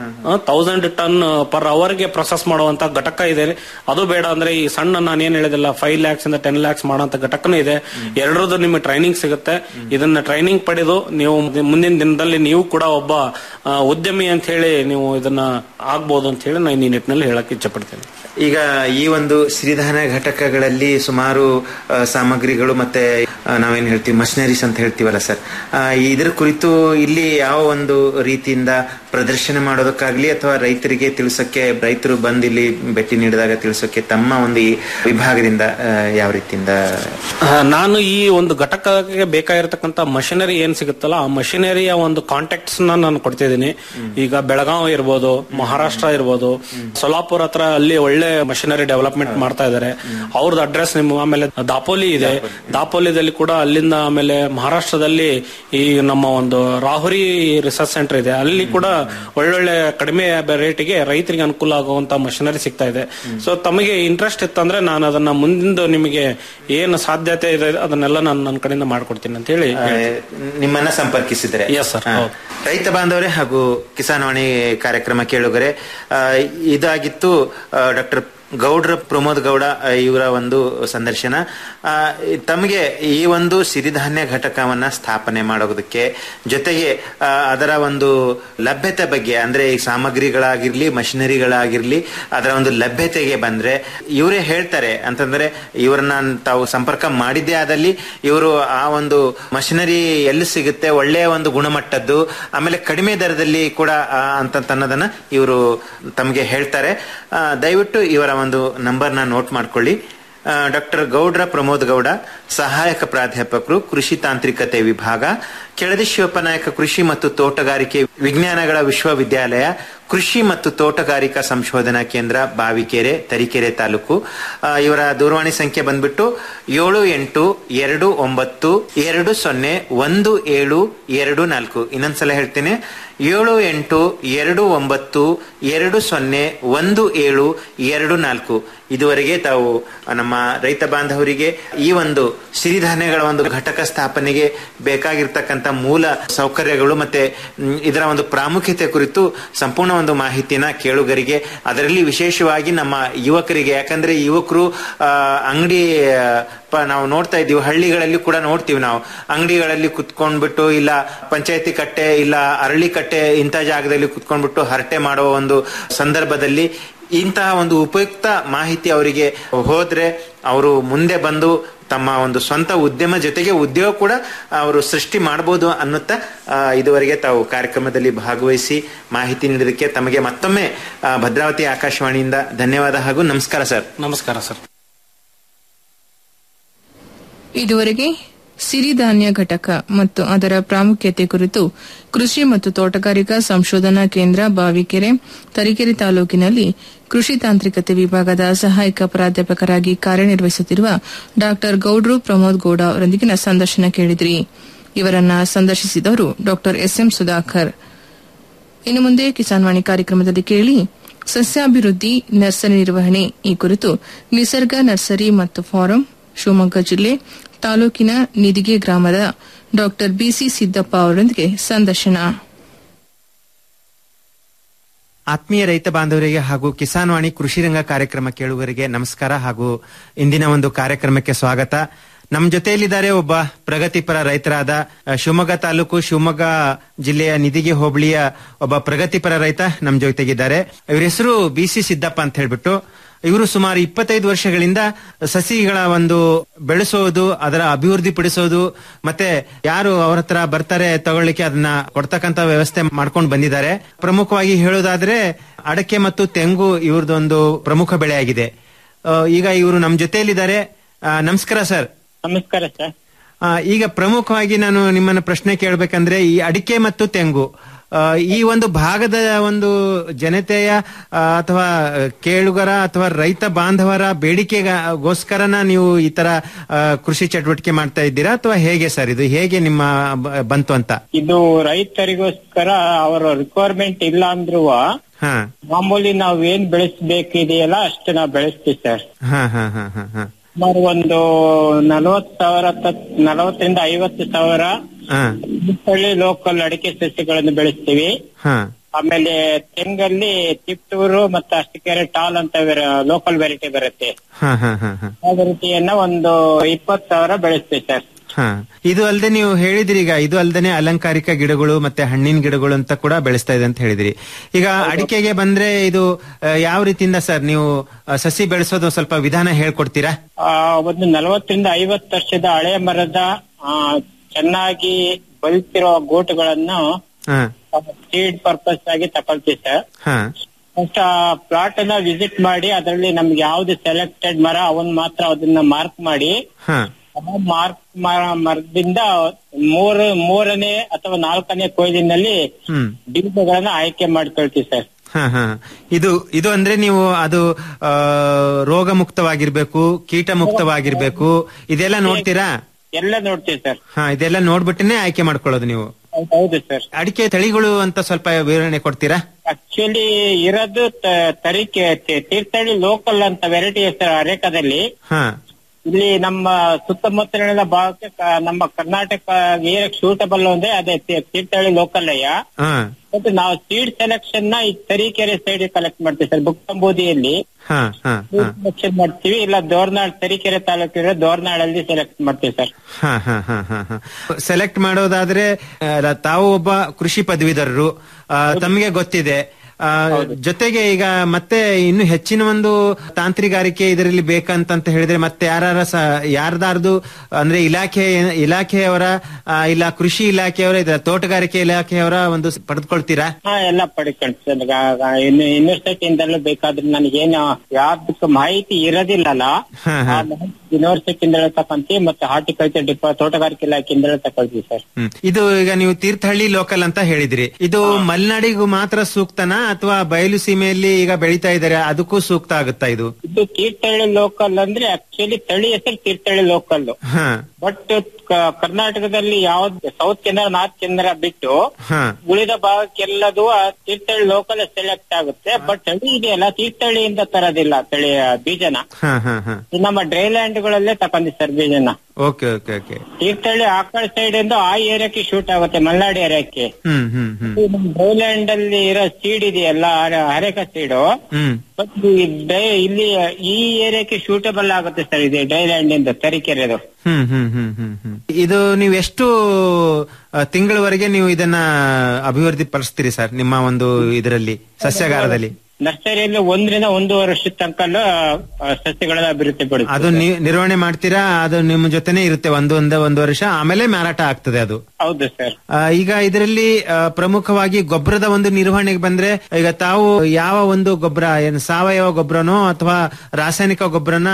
thousand ton per ಅವರ್ಗೆ ಪ್ರೊಸೆಸ್ ಮಾಡುವಂತ ಘಟಕ ಇದೆ ಅದು ಬೇಡ ಅಂದ್ರೆ ಈ ಸಣ್ಣ ನಾನು ಏನ್ ಹೇಳಿದಿಲ್ಲ ಫೈವ್ ಲ್ಯಾಕ್ಸ್ ಇಂದ ಟೆನ್ ಲ್ಯಾಕ್ಸ್ ಮಾಡುವಂತ ಘಟಕನೂ ಇದೆ ಎರಡರದ್ದು ನಿಮಗೆ ಟ್ರೈನಿಂಗ್ ಸಿಗುತ್ತೆ ಇದನ್ನ ಟ್ರೈನಿಂಗ್ ಪಡೆದು ನೀವು ಮುಂದಿನ ದಿನದಲ್ಲಿ ನೀವು ಕೂಡ ಒಬ್ಬ ಆ, ಉದ್ಯಮಿ ಅಂತ ಹೇಳಿ ನೀವು ಇದನ್ನ ಆಗ್ಬೋದು ಅಂತ ಹೇಳಿ ನಾನು ಈ ನಿಟ್ಟಿನಲ್ಲಿ ಹೇಳಕ್ ಇಚ್ಛೆ ಪಡ್ತೇನೆ ಈಗ ಈ ಒಂದು ಸಿರಿಧಾನ್ಯ ಘಟಕಗಳಲ್ಲಿ ಸುಮಾರು ಆ, ಸಾಮಗ್ರಿಗಳು ಮತ್ತೆ ಆ, ನಾವೇನ್ ಹೇಳ್ತೀವಿ ಮಷಿನರೀಸ್ ಅಂತ ಹೇಳ್ತೀವಲ್ಲ ಸರ್ ಆ, ಇದ್ರ ಕುರಿತು ಇಲ್ಲಿ ಯಾವ ಒಂದು ರೀತಿಯಿಂದ ಪ್ರದರ್ಶನ ಮಾಡೋದಕ್ಕಾಗ್ಲಿ ಅಥವಾ ರೈತರಿಗೆ ತಿಳಿಸೋಕೆ ರೈತರು ಬಂದು ಇಲ್ಲಿ ಭೇಟಿ ನೀಡಿದಾಗ ತಿಳಿಸೋಕೆ ತಮ್ಮ ಒಂದು ಈ ವಿಭಾಗದಿಂದ ಆ, ಯಾವ ರೀತಿಯಿಂದ ಆ, ನಾನು ಈ ಒಂದು ಘಟಕಕ್ಕೆ ಬೇಕಾಗಿರತಕ್ಕಂತ ಮಷಿನರಿ ಏನ್ ಸಿಗುತ್ತಲ್ಲ ಆ ಮಷಿನರಿಯ ಒಂದು ಕಾಂಟ್ಯಾಕ್ಟ್ಸ್ ನಾನು ಕೊಡ್ತಿದ್ದೀನಿ ಈಗ ಬೆಳಗಾವಿ ಇರ್ಬೋದು ಮಹಾರಾಷ್ಟ್ರ ಇರ್ಬೋದು ಸೊಲಾಪುರ್ ಹತ್ರ ಅಲ್ಲಿ ಒಳ್ಳೆ ಮಷಿನರಿ ಡೆವಲಪ್ಮೆಂಟ್ ಮಾಡ್ತಾ ಇದ್ದಾರೆ ಅವ್ರದ್ದು ಅಡ್ರೆಸ್ ನಿಮ್ಮ ಆಮೇಲೆ ದಾಪೋಲಿ ಇದೆ ದಾಪೋಲಿದಲ್ಲಿ ಕೂಡ ಅಲ್ಲಿಂದ ಆಮೇಲೆ ಮಹಾರಾಷ್ಟ್ರದಲ್ಲಿ ಈ ನಮ್ಮ ಒಂದು ರಾಹುರಿ ರಿಸರ್ಚ್ ಸೆಂಟರ್ ಇದೆ ಅಲ್ಲಿ ಕೂಡ ಒಳ್ಳೊಳ್ಳೆ ಕಡಿಮೆ ರೇಟಿಗೆ ರೈತರಿಗೆ ಅನುಕೂಲ ಆಗುವಂತ ಮಷಿನರಿ ಸಿಗ್ತಾ ಇದೆ ಸೊ ತಮಗೆ ಇಂಟ್ರೆಸ್ಟ್ ಇತ್ತಂದ್ರೆ ನಾನು ಅದನ್ನ ಮುಂದಿಂದು ನಿಮಗೆ ಏನು ಸಾಧ್ಯತೆ ಇದೆ ಅದನ್ನೆಲ್ಲ ನಾನು ನನ್ನ ಕಡೆಯಿಂದ ಮಾಡ್ಕೊಡ್ತೀನಿ ಅಂತ ಹೇಳಿ ಆ, ನಿಮ್ಮನ್ನ ಸಂಪರ್ಕಿಸಿದರೆ Yes, sir. ಹಾ. ಹೌದು. ರೈತ ಬಾಂಧವರೇ ಹಾಗೂ ಕಿಸಾನ್ ವಾಣಿ ಕಾರ್ಯಕ್ರಮ ಕೇಳುಗರೆ ಆ, ಇದಾಗಿತ್ತು ಡಾಕ್ಟರ್ ಗೌಡ್ರ ಪ್ರಮೋದ್ ಗೌಡ ಆ, ಇವರ ಒಂದು ಸಂದರ್ಶನ ಆ, ತಮಗೆ ಈ ಒಂದು ಸಿರಿಧಾನ್ಯ ಘಟಕವನ್ನ ಸ್ಥಾಪನೆ ಮಾಡೋದಕ್ಕೆ ಜೊತೆಗೆ ಆ, ಅದರ ಒಂದು ಲಭ್ಯತೆ ಬಗ್ಗೆ ಅಂದ್ರೆ ಈ ಸಾಮಗ್ರಿಗಳಾಗಿರ್ಲಿ ಮಷಿನರಿಗಳಾಗಿರ್ಲಿ ಅದರ ಒಂದು ಲಭ್ಯತೆಗೆ ಬಂದ್ರೆ ಇವರೇ ಹೇಳ್ತಾರೆ ಅಂತಂದ್ರೆ ಇವರನ್ನ ತಾವು ಸಂಪರ್ಕ ಮಾಡಿದ್ದೇ ಆದಲ್ಲಿ ಇವರು ಆ ಒಂದು ಮಷಿನರಿ ಎಲ್ಲಿ ಸಿಗುತ್ತೆ ಒಳ್ಳೆಯ ಒಂದು ಗುಣಮಟ್ಟದ್ದು ಆಮೇಲೆ ಕಡಿಮೆ ದರದಲ್ಲಿ ಕೂಡ ಆ, ಅಂತ ಅನ್ನೋದನ್ನ ಇವರು ತಮಗೆ ಹೇಳ್ತಾರೆ ಆ, ದಯವಿಟ್ಟು ಇವರ ಒಂದು ನಂಬರ್ನ ನೋಟ್ ಮಾಡ್ಕೊಳ್ಳಿ ಡಾಕ್ಟರ್ ಗೌಡ್ರ ಪ್ರಮೋದ್ ಗೌಡ ಸಹಾಯಕ ಪ್ರಾಧ್ಯಾಪಕರು ಕೃಷಿ ತಾಂತ್ರಿಕತೆ ವಿಭಾಗ ಕೆಳದಿ ಶಿವಪ್ಪನಾಯಕ ಕೃಷಿ ಮತ್ತು ತೋಟಗಾರಿಕೆ ವಿಜ್ಞಾನಗಳ ವಿಶ್ವವಿದ್ಯಾಲಯ ಕೃಷಿ ಮತ್ತು ತೋಟಗಾರಿಕಾ ಸಂಶೋಧನಾ ಕೇಂದ್ರ ಬಾವಿಕೆರೆ ತರೀಕೆರೆ ತಾಲೂಕು ಆ, ಇವರ ದೂರವಾಣಿ ಸಂಖ್ಯೆ ಬಂದ್ಬಿಟ್ಟು ಏಳು ಎಂಟು ಎರಡು ಒಂಬತ್ತು ಎರಡು ಸೊನ್ನೆ ಒಂದು ಏಳು ಎರಡು ನಾಲ್ಕು ಇನ್ನೊಂದ್ಸಲ ಹೇಳ್ತೀನಿ ಏಳು ಎಂಟು ಎರಡು ಒಂಬತ್ತು ಎರಡು ಸೊನ್ನೆ ಒಂದು ಏಳು ಎರಡು ನಾಲ್ಕು ಇದುವರೆಗೆ ತಾವು ನಮ್ಮ ರೈತ ಬಾಂಧವರಿಗೆ ಈ ಒಂದು ಸಿರಿಧಾನ್ಯಗಳ ಒಂದು ಘಟಕ ಸ್ಥಾಪನೆಗೆ ಬೇಕಾಗಿರ್ತಕ್ಕಂಥ ಮೂಲ ಸೌಕರ್ಯಗಳು ಮತ್ತೆ ಮ್, ಇದರ ಒಂದು ಪ್ರಾಮುಖ್ಯತೆ ಕುರಿತು ಸಂಪೂರ್ಣ ಒಂದು ಮಾಹಿತಿನ ಕೇಳುಗರಿಗೆ ಅದರಲ್ಲಿ ವಿಶೇಷವಾಗಿ ನಮ್ಮ ಯುವಕರಿಗೆ ಯಾಕಂದ್ರೆ ಯುವಕರು ಆ, ಅಂಗಡಿ ಆ, ಪ- ನಾವು ನೋಡ್ತಾ ಇದ್ದೀವಿ ಹಳ್ಳಿಗಳಲ್ಲಿ ಕೂಡ ನೋಡ್ತೀವಿ ನಾವು ಅಂಗಡಿಗಳಲ್ಲಿ ಕುತ್ಕೊಂಡ್ಬಿಟ್ಟು ಇಲ್ಲ ಪಂಚಾಯತಿ ಕಟ್ಟೆ ಇಲ್ಲ ಅರಳಿ ಕಟ್ಟೆ ಇಂಥ ಜಾಗದಲ್ಲಿ ಕುತ್ಕೊಂಡ್ಬಿಟ್ಟು ಹರಟೆ ಮಾಡುವ ಒಂದು ಸಂದರ್ಭದಲ್ಲಿ ಇಂತಹ ಒಂದು ಉಪಯುಕ್ತ ಮಾಹಿತಿ ಅವರಿಗೆ ಹೋದ್ರೆ ಅವರು ಮುಂದೆ ಬಂದು ತಮ್ಮ ಒಂದು ಸ್ವಂತ ಉದ್ಯಮ ಜೊತೆಗೆ ಉದ್ಯೋಗ ಕೂಡ ಅವರು ಸೃಷ್ಟಿ ಮಾಡಬಹುದು ಅನ್ನುತ್ತಾ ಆ, ಇದುವರೆಗೆ ತಾವು ಕಾರ್ಯಕ್ರಮದಲ್ಲಿ ಭಾಗವಹಿಸಿ ಮಾಹಿತಿ ನೀಡಿದಕ್ಕೆ ತಮಗೆ ಮತ್ತೊಮ್ಮೆ ಆ, ಭದ್ರಾವತಿ ಆಕಾಶವಾಣಿಯಿಂದ ಧನ್ಯವಾದ ಹಾಗೂ ನಮಸ್ಕಾರ ಸರ್ ನಮಸ್ಕಾರ ಸರ್ ಇದುವರೆಗೆ ಸಿರಿಧಾನ್ಯ ಘಟಕ ಮತ್ತು ಅದರ ಪ್ರಾಮುಖ್ಯತೆ ಕುರಿತು ಕೃಷಿ ಮತ್ತು ತೋಟಗಾರಿಕಾ ಸಂಶೋಧನಾ ಕೇಂದ್ರ ಬಾವಿಕೆರೆ ತರೀಕೆರೆ ತಾಲೂಕಿನಲ್ಲಿ ಕೃಷಿ ತಾಂತ್ರಿಕತೆ ವಿಭಾಗದ ಸಹಾಯಕ ಪ್ರಾಧ್ಯಾಪಕರಾಗಿ ಕಾರ್ಯನಿರ್ವಹಿಸುತ್ತಿರುವ ಡಾ ಗೌಡ್ರು ಪ್ರಮೋದ್ ಗೌಡ ಅವರೊಂದಿಗಿನ ಸಂದರ್ಶನ ಕೇಳಿದ್ರಿ ಇವರನ್ನ ಸಂದರ್ಶಿಸಿದವರು ಡಾ ಎಸ್ಎಂ ಸುಧಾಕರ್ ಇನ್ನು ಮುಂದೆ ಕಿಸಾನ್ ವಾಣಿ ಕಾರ್ಯಕ್ರಮದಲ್ಲಿ ಕೇಳಿ ಸಸ್ಯಾಭಿವೃದ್ಧಿ ನರ್ಸರಿ ನಿರ್ವಹಣೆ ಈ ಕುರಿತು ನಿಸರ್ಗ ನರ್ಸರಿ ಮತ್ತು ಫಾರಂ ಶಿವಮೊಗ್ಗ ಜಿಲ್ಲೆ ತಾಲೂಕಿನ ನಿದಿಗೆ ಗ್ರಾಮದ ಡಾಕ್ಟರ್ ಬಿಸಿ ಸಿದ್ದಪ್ಪ ಅವರೊಂದಿಗೆ ಸಂದರ್ಶನ ಆತ್ಮೀಯ ರೈತ ಬಾಂಧವರಿಗೆ ಹಾಗೂ ಕಿಸಾನ್ ವಾಣಿ ಕೃಷಿ ರಂಗ ಕಾರ್ಯಕ್ರಮ ಕೇಳುಗರಿಗೆ ನಮಸ್ಕಾರ ಹಾಗೂ ಇಂದಿನ ಒಂದು ಕಾರ್ಯಕ್ರಮಕ್ಕೆ ಸ್ವಾಗತ ನಮ್ಮ ಜೊತೆಯಲ್ಲಿದ್ದಾರೆ ಒಬ್ಬ ಪ್ರಗತಿಪರ ರೈತರಾದ ಅ, ಶಿವಮೊಗ್ಗ ತಾಲೂಕು ಶಿವಮೊಗ್ಗ ಜಿಲ್ಲೆಯ ನಿಧಿಗೆ ಹೋಬಳಿಯ ಒಬ್ಬ ಪ್ರಗತಿಪರ ರೈತ ನಮ್ಮ ಜೊತೆಗಿದ್ದಾರೆ ಇವ್ರ ಹೆಸರು ಬಿ ಸಿ ಸಿದ್ದಪ್ಪ ಅಂತ ಹೇಳ್ಬಿಟ್ಟು ಇವರು ಸುಮಾರು ಇಪ್ಪತ್ತೈದು ವರ್ಷಗಳಿಂದ ಸಸಿಗಳ ಒಂದು ಬೆಳೆಸೋದು ಅದರ ಅಭಿವೃದ್ಧಿ ಪಡಿಸೋದು ಮತ್ತೆ ಯಾರು ಅವ್ರ ಹತ್ರ ಬರ್ತಾರೆ ತಗೊಳ್ಳಿಕ್ಕೆ ಅದನ್ನ ಕೊಡ್ತಕ್ಕಂತ ವ್ಯವಸ್ಥೆ ಮಾಡ್ಕೊಂಡು ಬಂದಿದ್ದಾರೆ ಪ್ರಮುಖವಾಗಿ ಹೇಳೋದಾದ್ರೆ ಅಡಕೆ ಮತ್ತು ತೆಂಗು ಇವ್ರದೊಂದು ಪ್ರಮುಖ ಬೆಳೆಯಾಗಿದೆ ಆ, ಈಗ ಇವರು ನಮ್ಮ ಜೊತೆಯಲ್ಲಿದ್ದಾರೆ ಆ, ನಮಸ್ಕಾರ ಸರ್ ನಮಸ್ಕಾರ ಸರ್ ಆ, ಈಗ ಪ್ರಮುಖವಾಗಿ ನಾನು ನಿಮ್ಮನ್ನ ಪ್ರಶ್ನೆ ಕೇಳಬೇಕಂದ್ರೆ ಈ ಅಡಿಕೆ ಮತ್ತು ತೆಂಗು ಆ, ಈ ಒಂದು ಭಾಗದ ಒಂದು ಜನತೆಯ ಆ, ಅಥವಾ ಕೇಳುಗರ ಅಥವಾ ರೈತ ಬಾಂಧವರ ಬೇಡಿಕೆಗೋಸ್ಕರನ ನೀವು ಈ ತರ ಆ, ಕೃಷಿ ಚಟುವಟಿಕೆ ಮಾಡ್ತಾ ಇದ್ದೀರಾ ಅಥವಾ ಹೇಗೆ ಸರ್ ಇದು ಹೇಗೆ ನಿಮ್ಮ ಬ- ಬಂತು ಅಂತ ಇದು ರೈತರಿಗೋಸ್ಕರ ಅವರ ರಿಕ್ವೈರ್ಮೆಂಟ್ ಇಲ್ಲ ಅಂದ್ರೂ ಹಾ ಮಾಮೂಲಿ ನಾವ್ ಏನ್ ಬೆಳೆಸ್ಬೇಕಿದೆಯಲ್ಲ ಅಷ್ಟು ನಾವು ಬೆಳೆಸ್ತೀವಿ ಸರ್ ಹಾ ಹಾ ಹಾ ಹಾ ಹಾ ಸುಮಾರು ಒಂದು ನಲವತ್ ಸಾವಿರ ತತ್- ನಲವತ್ತರಿಂದ ಐವತ್ತು ಸಾವಿರ ಹಾ ಮುತ್ತಳ್ಳಿ ಲೋಕಲ್ ಅಡಿಕೆ ಸಸ್ಯಗಳನ್ನು ಬೆಳೆಸ್ತೀವಿ ಹಾ ಆಮೇಲೆ ತೆಂಗಲ್ಲಿ ತಿಪ್ಟೂರು ಮತ್ತೆ ಅಷ್ಟಕೆರೆ ಟಾಲ್ ಅಂತ ಲೋಕಲ್ ವೆರೈಟಿ ಬರುತ್ತೆ ಹಾ ಹಾ ಹಾ ಹಾ ಆ ವೆರೈಟಿಯನ್ನ ಒಂದು ಇಪ್ಪತ್ತು ಸಾವಿರ ಬೆಳೆಸ್ತೀವಿ ಸರ್ ಹಾ ಇದು ಅಲ್ಲದೆ ನೀವು ಹೇಳಿದ್ರಿ ಈಗ ಇದು ಅಲ್ದೇನೆ ಅಲಂಕಾರಿಕ ಗಿಡಗಳು ಮತ್ತೆ ಹಣ್ಣಿನ ಗಿಡಗಳು ಅಂತ ಕೂಡ ಬೆಳೆಸ್ತಾ ಇದೆ ಅಂತ ಹೇಳಿದ್ರಿ ಈಗ ಅಡಿಕೆಗೆ ಬಂದ್ರೆ ಇದು ಆ, ಯಾವ ರೀತಿಯಿಂದ ಸರ್ ನೀವು ಆ, ಸಸಿ ಬೆಳೆಸೋದು ಸ್ವಲ್ಪ ವಿಧಾನ ಹೇಳ್ಕೊಡ್ತೀರಾ ಆ, ಒಂದು ನಲವತ್ತರಿಂದ ಐವತ್ತು ವರ್ಷದ ಹಳೆ ಮರದ ಆ, ಚೆನ್ನಾಗಿ ಬಲಿತಿರೋ ಗೋಟುಗಳನ್ನು ಹಾ ಸೀಡ್ ಪರ್ಪಸ್ ಆಗಿ ತಕೊಳ್ತೀವಿ ಸರ್ ಹಾ ಫಸ್ಟ್ ಆ ಪ್ಲಾಟ್ ಅನ್ನ ವಿಸಿಟ್ ಮಾಡಿ ಅದರಲ್ಲಿ ನಮ್ಗೆ ಯಾವ್ದು ಸೆಲೆಕ್ಟೆಡ್ ಮರ ಅವನ್ ಮಾತ್ರ ಅದನ್ನ ಮಾರ್ಕ್ ಮಾಡಿ ಹಾ ಆ ಮಾರ್ಕ್ ಮರದಿಂದ ಮೂರು ಮೂರನೇ ಅಥವಾ ನಾಲ್ಕನೇ ಕೊಯ್ಲಿನಲ್ಲಿ ಹ್ಮ್ ಬೀಜಗಳನ್ನ ಆಯ್ಕೆ ಮಾಡ್ಕೊಳ್ತೀವಿ ಸರ್ ಹಾ ಹಾ ಇದು ಇದು ಅಂದ್ರೆ ನೀವು ಅದು ಆ, ರೋಗ ಮುಕ್ತವಾಗಿರ್ಬೇಕು ಕೀಟ ಮುಕ್ತವಾಗಿರ್ಬೇಕು ಇದೆಲ್ಲ ನೋಡ್ತೀರಾ ಎಲ್ಲ ನೋಡ್ತೀವಿ ಸರ್ ಹಾ ಇದೆಲ್ಲ ನೋಡ್ಬಿಟ್ಟನೆ ಆಯ್ಕೆ ಮಾಡ್ಕೊಳ್ಳೋದು ನೀವು ಹೌದು ಸರ್ ಅಡಿಕೆ ತಳಿಗಳು ಅಂತ ಸ್ವಲ್ಪ ವಿವರಣೆ ಕೊಡ್ತೀರಾ ಆಕ್ಚುಲಿ ಇರೋದು ತ- ತರೀಕೆ ತಿ- ತೀರ್ಥಹಳ್ಳಿ ಲೋಕಲ್ ಅಂತ ವೆರೈಟಿ ಹೆಸರು ಅರೇಕದಲ್ಲಿ ಹಾ ಇಲ್ಲಿ ನಮ್ಮ ಸುತ್ತಮುತ್ತಲಿನ ಭಾಗಕ್ಕೆ ಕ- ನಮ್ಮ ಕರ್ನಾಟಕ ಏರಕ್ಕೆ ಸೂಟಬಲ್ ಅಂದ್ರೆ ಅದೇ ತಿ- ತೀರ್ಥಹಳ್ಳಿ ಲೋಕಲ್ ಅಯ್ಯ ಹಾ ಮತ್ತೆ ನಾವು ಸೀಡ್ ಸೆಲೆಕ್ಷನ್ ನ ಈ ತರೀಕೆರೆ ಸೈಡ್ ಕಲೆಕ್ಟ್ ಮಾಡ್ತೀವಿ ಸರ್ ಬುಕ್ಕಂಬೂದಿಯಲ್ಲಿ ಹಾ ಹಾ ಹಾ ಸೆಲೆಕ್ಷನ್ ಮಾಡ್ತೀವಿ ಇಲ್ಲ ದೋರ್ನಾಳ್ ತರೀಕೆರೆ ತಾಲೂಕಿರೋ ದೋರ್ನಾಳಲ್ಲಿ ಸೆಲೆಕ್ಟ್ ಮಾಡ್ತೀವಿ ಸರ್ ಹಾ ಹಾ ಹಾ ಹಾ ಹಾ ಸೆಲೆಕ್ಟ್ ಮಾಡೋದಾದ್ರೆ ಆ, ತಾವು ಒಬ್ಬ ಕೃಷಿ ಪದವೀಧರರು ಆ, ತಮಗೆ ಗೊತ್ತಿದೆ ಆ, ಜೊತೆಗೆ ಈಗ ಮತ್ತೆ ಇನ್ನು ಹೆಚ್ಚಿನ ಒಂದು ತಾಂತ್ರಿಗಾರಿಕೆ ಇದರಲ್ಲಿ ಬೇಕಂತಂತ ಹೇಳಿದ್ರೆ ಮತ್ತೆ ಯಾರ ಯಾರ್ದಾರ್ದು ಅಂದ್ರೆ ಇಲಾಖೆ ಇಲಾಖೆಯವರ ಆ, ಇಲ್ಲ ಕೃಷಿ ಇಲಾಖೆಯವರ ಇಲ್ಲ ತೋಟಗಾರಿಕೆ ಇಲಾಖೆಯವರ ಒಂದು ಪಡೆದುಕೊಳ್ತೀರಾ ಹಾ ಎಲ್ಲ ಪಡ್ಕೊಂಡು ಇನ್ನು ಯೂನಿವರ್ಸಿಟಿಯಿಂದಲೂ ಬೇಕಾದ್ರೆ ನನಗೇನು ಯಾವ್ದಕ್ಕೆ ಮಾಹಿತಿ ಇರೋದಿಲ್ಲಲ್ಲ ಹಾ ಆ ಹಾ ಮಾಹಿತಿ ಯೂನಿವರ್ಸಿಟಿಯಿಂದಲೇ ತಕೊಂತೀವಿ ಮತ್ತೆ ಹಾರ್ಟಿಕಲ್ಚರ್ ಡಿಪಾ ತೋಟಗಾರಿಕೆ ಇಲಾಖೆಯಿಂದಲೇ ತಕೊಳ್ತೀವಿ ಸರ್ ಹ್ಮ್. ಇದು ಈಗ ನೀವು ತೀರ್ಥಹಳ್ಳಿ ಲೋಕಲ್ ಅಂತ ಹೇಳಿದ್ರಿ ಇದು ಮಲೆನಾಡಿಗೂ ಮಾತ್ರ ಸೂಕ್ತನಾ ಅಥವಾ ಬಯಲು ಸೀಮೆಯಲ್ಲಿ ಈಗ ಬೆಳೀತಾ ಇದ್ದಾರೆ ಅದಕ್ಕೂ ಸೂಕ್ತ ಆಗುತ್ತಾ ಇದು ಇದು ತೀರ್ಥಹಳ್ಳಿ ಲೋಕಲ್ ಅಂದ್ರೆ ಆಕ್ಚುಲಿ ತಳಿ ಹೆಸರು ತೀರ್ಥಹಳ್ಳಿ ಲೋಕಲ್ ಹಾ ಬಟ್ ಕರ್ನಾಟಕದಲ್ಲಿ ಯಾವ್ದು ಸೌತ್ ಕೇಂದ್ರ ನಾರ್ತ್ ಕೇಂದ್ರ ಬಿಟ್ಟು ಹಾ ಉಳಿದ ಭಾಗಕ್ಕೆಲ್ಲದು ಆ ತೀರ್ಥಹಳ್ಳಿ ಲೋಕಲ್ ಸೆಲೆಕ್ಟ್ ಆಗುತ್ತೆ ಬಟ್ ತಳಿ ಇದೆಯಲ್ಲ ತೀರ್ಥಹಳ್ಳಿಯಿಂದ ತರೋದಿಲ್ಲ ತಳಿ ಆ, ಬೀಜನ ಹಾ ಹಾ ಹಾ ಇದು ನಮ್ಮ ಡ್ರೈಲ್ಯಾಂಡ್ ಗಳಲ್ಲೇ ತಕೊಂಡಿ ಸರ್ ಬೀಜನ ಓಕೆ ಓಕೆ ಓಕೆ ತೀರ್ಥಹಳ್ಳಿ ಆ ಕಡೆ ಸೈಡ್ ಇಂದ ಆ ಏರಿಯಾಕ್ಕೆ ಶೂಟ್ ಆಗುತ್ತೆ ಮಲೆನಾಡು ಏರಿಯಾಕ್ಕೆ ಹ್ಮ್ ಹ್ಮ್ ಹ್ಮ್ ಡ್ರೈಲ್ಯಾಂಡ್ ಅಲ್ಲಿ ಇರೋ ಸೀಡ್ ಇದೆಯಲ್ಲ ಅರೆ- ಅರೆಕ ಸೀಡು ಹ್ಮ್ ಬಟ್ ಇಲ್ಲಿ ಈ ಏರಿಯಾಕ್ಕೆ ಶೂಟಬಲ್ ಆಗುತ್ತೆ ಸರ್ ಇದು ಡ್ರೈಲ್ಯಾಂಡ್ ಇಂದ ತರೀಕೆರೆದು ಹ್ಮ್ ಹ್ಮ್ ಹ್ಮ್ ಹ್ಮ್ ಹ್ಮ್ ಇದು ನೀವು ಎಷ್ಟು ಆ, ತಿಂಗಳವರೆಗೆ ನೀವು ಇದನ್ನ ಅಭಿವೃದ್ಧಿ ಪಡಿಸ್ತೀರಿ ಸರ್ ನಿಮ್ಮ ಒಂದು ಇದರಲ್ಲಿ ಸಸ್ಯಾಗಾರದಲ್ಲಿ ನರ್ಸರಿಯಲ್ಲಿ ಒಂದರಿಂದ ಒಂದೂವರೆ ವರ್ಷದ ತನಕ ಸಸ್ಯಗಳನ್ನ ಅಭಿವೃದ್ಧಿ ಪಡಿಸ್ತೀವಿ ಅದು ನಿ- ನಿರ್ವಹಣೆ ಮಾಡ್ತೀರಾ ಅದು ನಿಮ್ಮ ಜೊತೆನೆ ಇರುತ್ತೆ ಒಂದು ಒಂದ ಒಂದು ವರ್ಷ ಆಮೇಲೆ ಮಾರಾಟ ಆಗ್ತದೆ ಅದು ಹೌದು ಸರ್ ಆ, ಈಗ ಇದರಲ್ಲಿ ಆ, ಪ್ರಮುಖವಾಗಿ ಗೊಬ್ಬರದ ಒಂದು ನಿರ್ವಹಣೆಗೆ ಬಂದ್ರೆ ಈಗ ತಾವು ಯಾವ ಒಂದು ಗೊಬ್ಬರ ಏನು ಸಾವಯವ ಗೊಬ್ಬರನೋ ಅಥವಾ ರಾಸಾಯನಿಕ ಗೊಬ್ಬರನ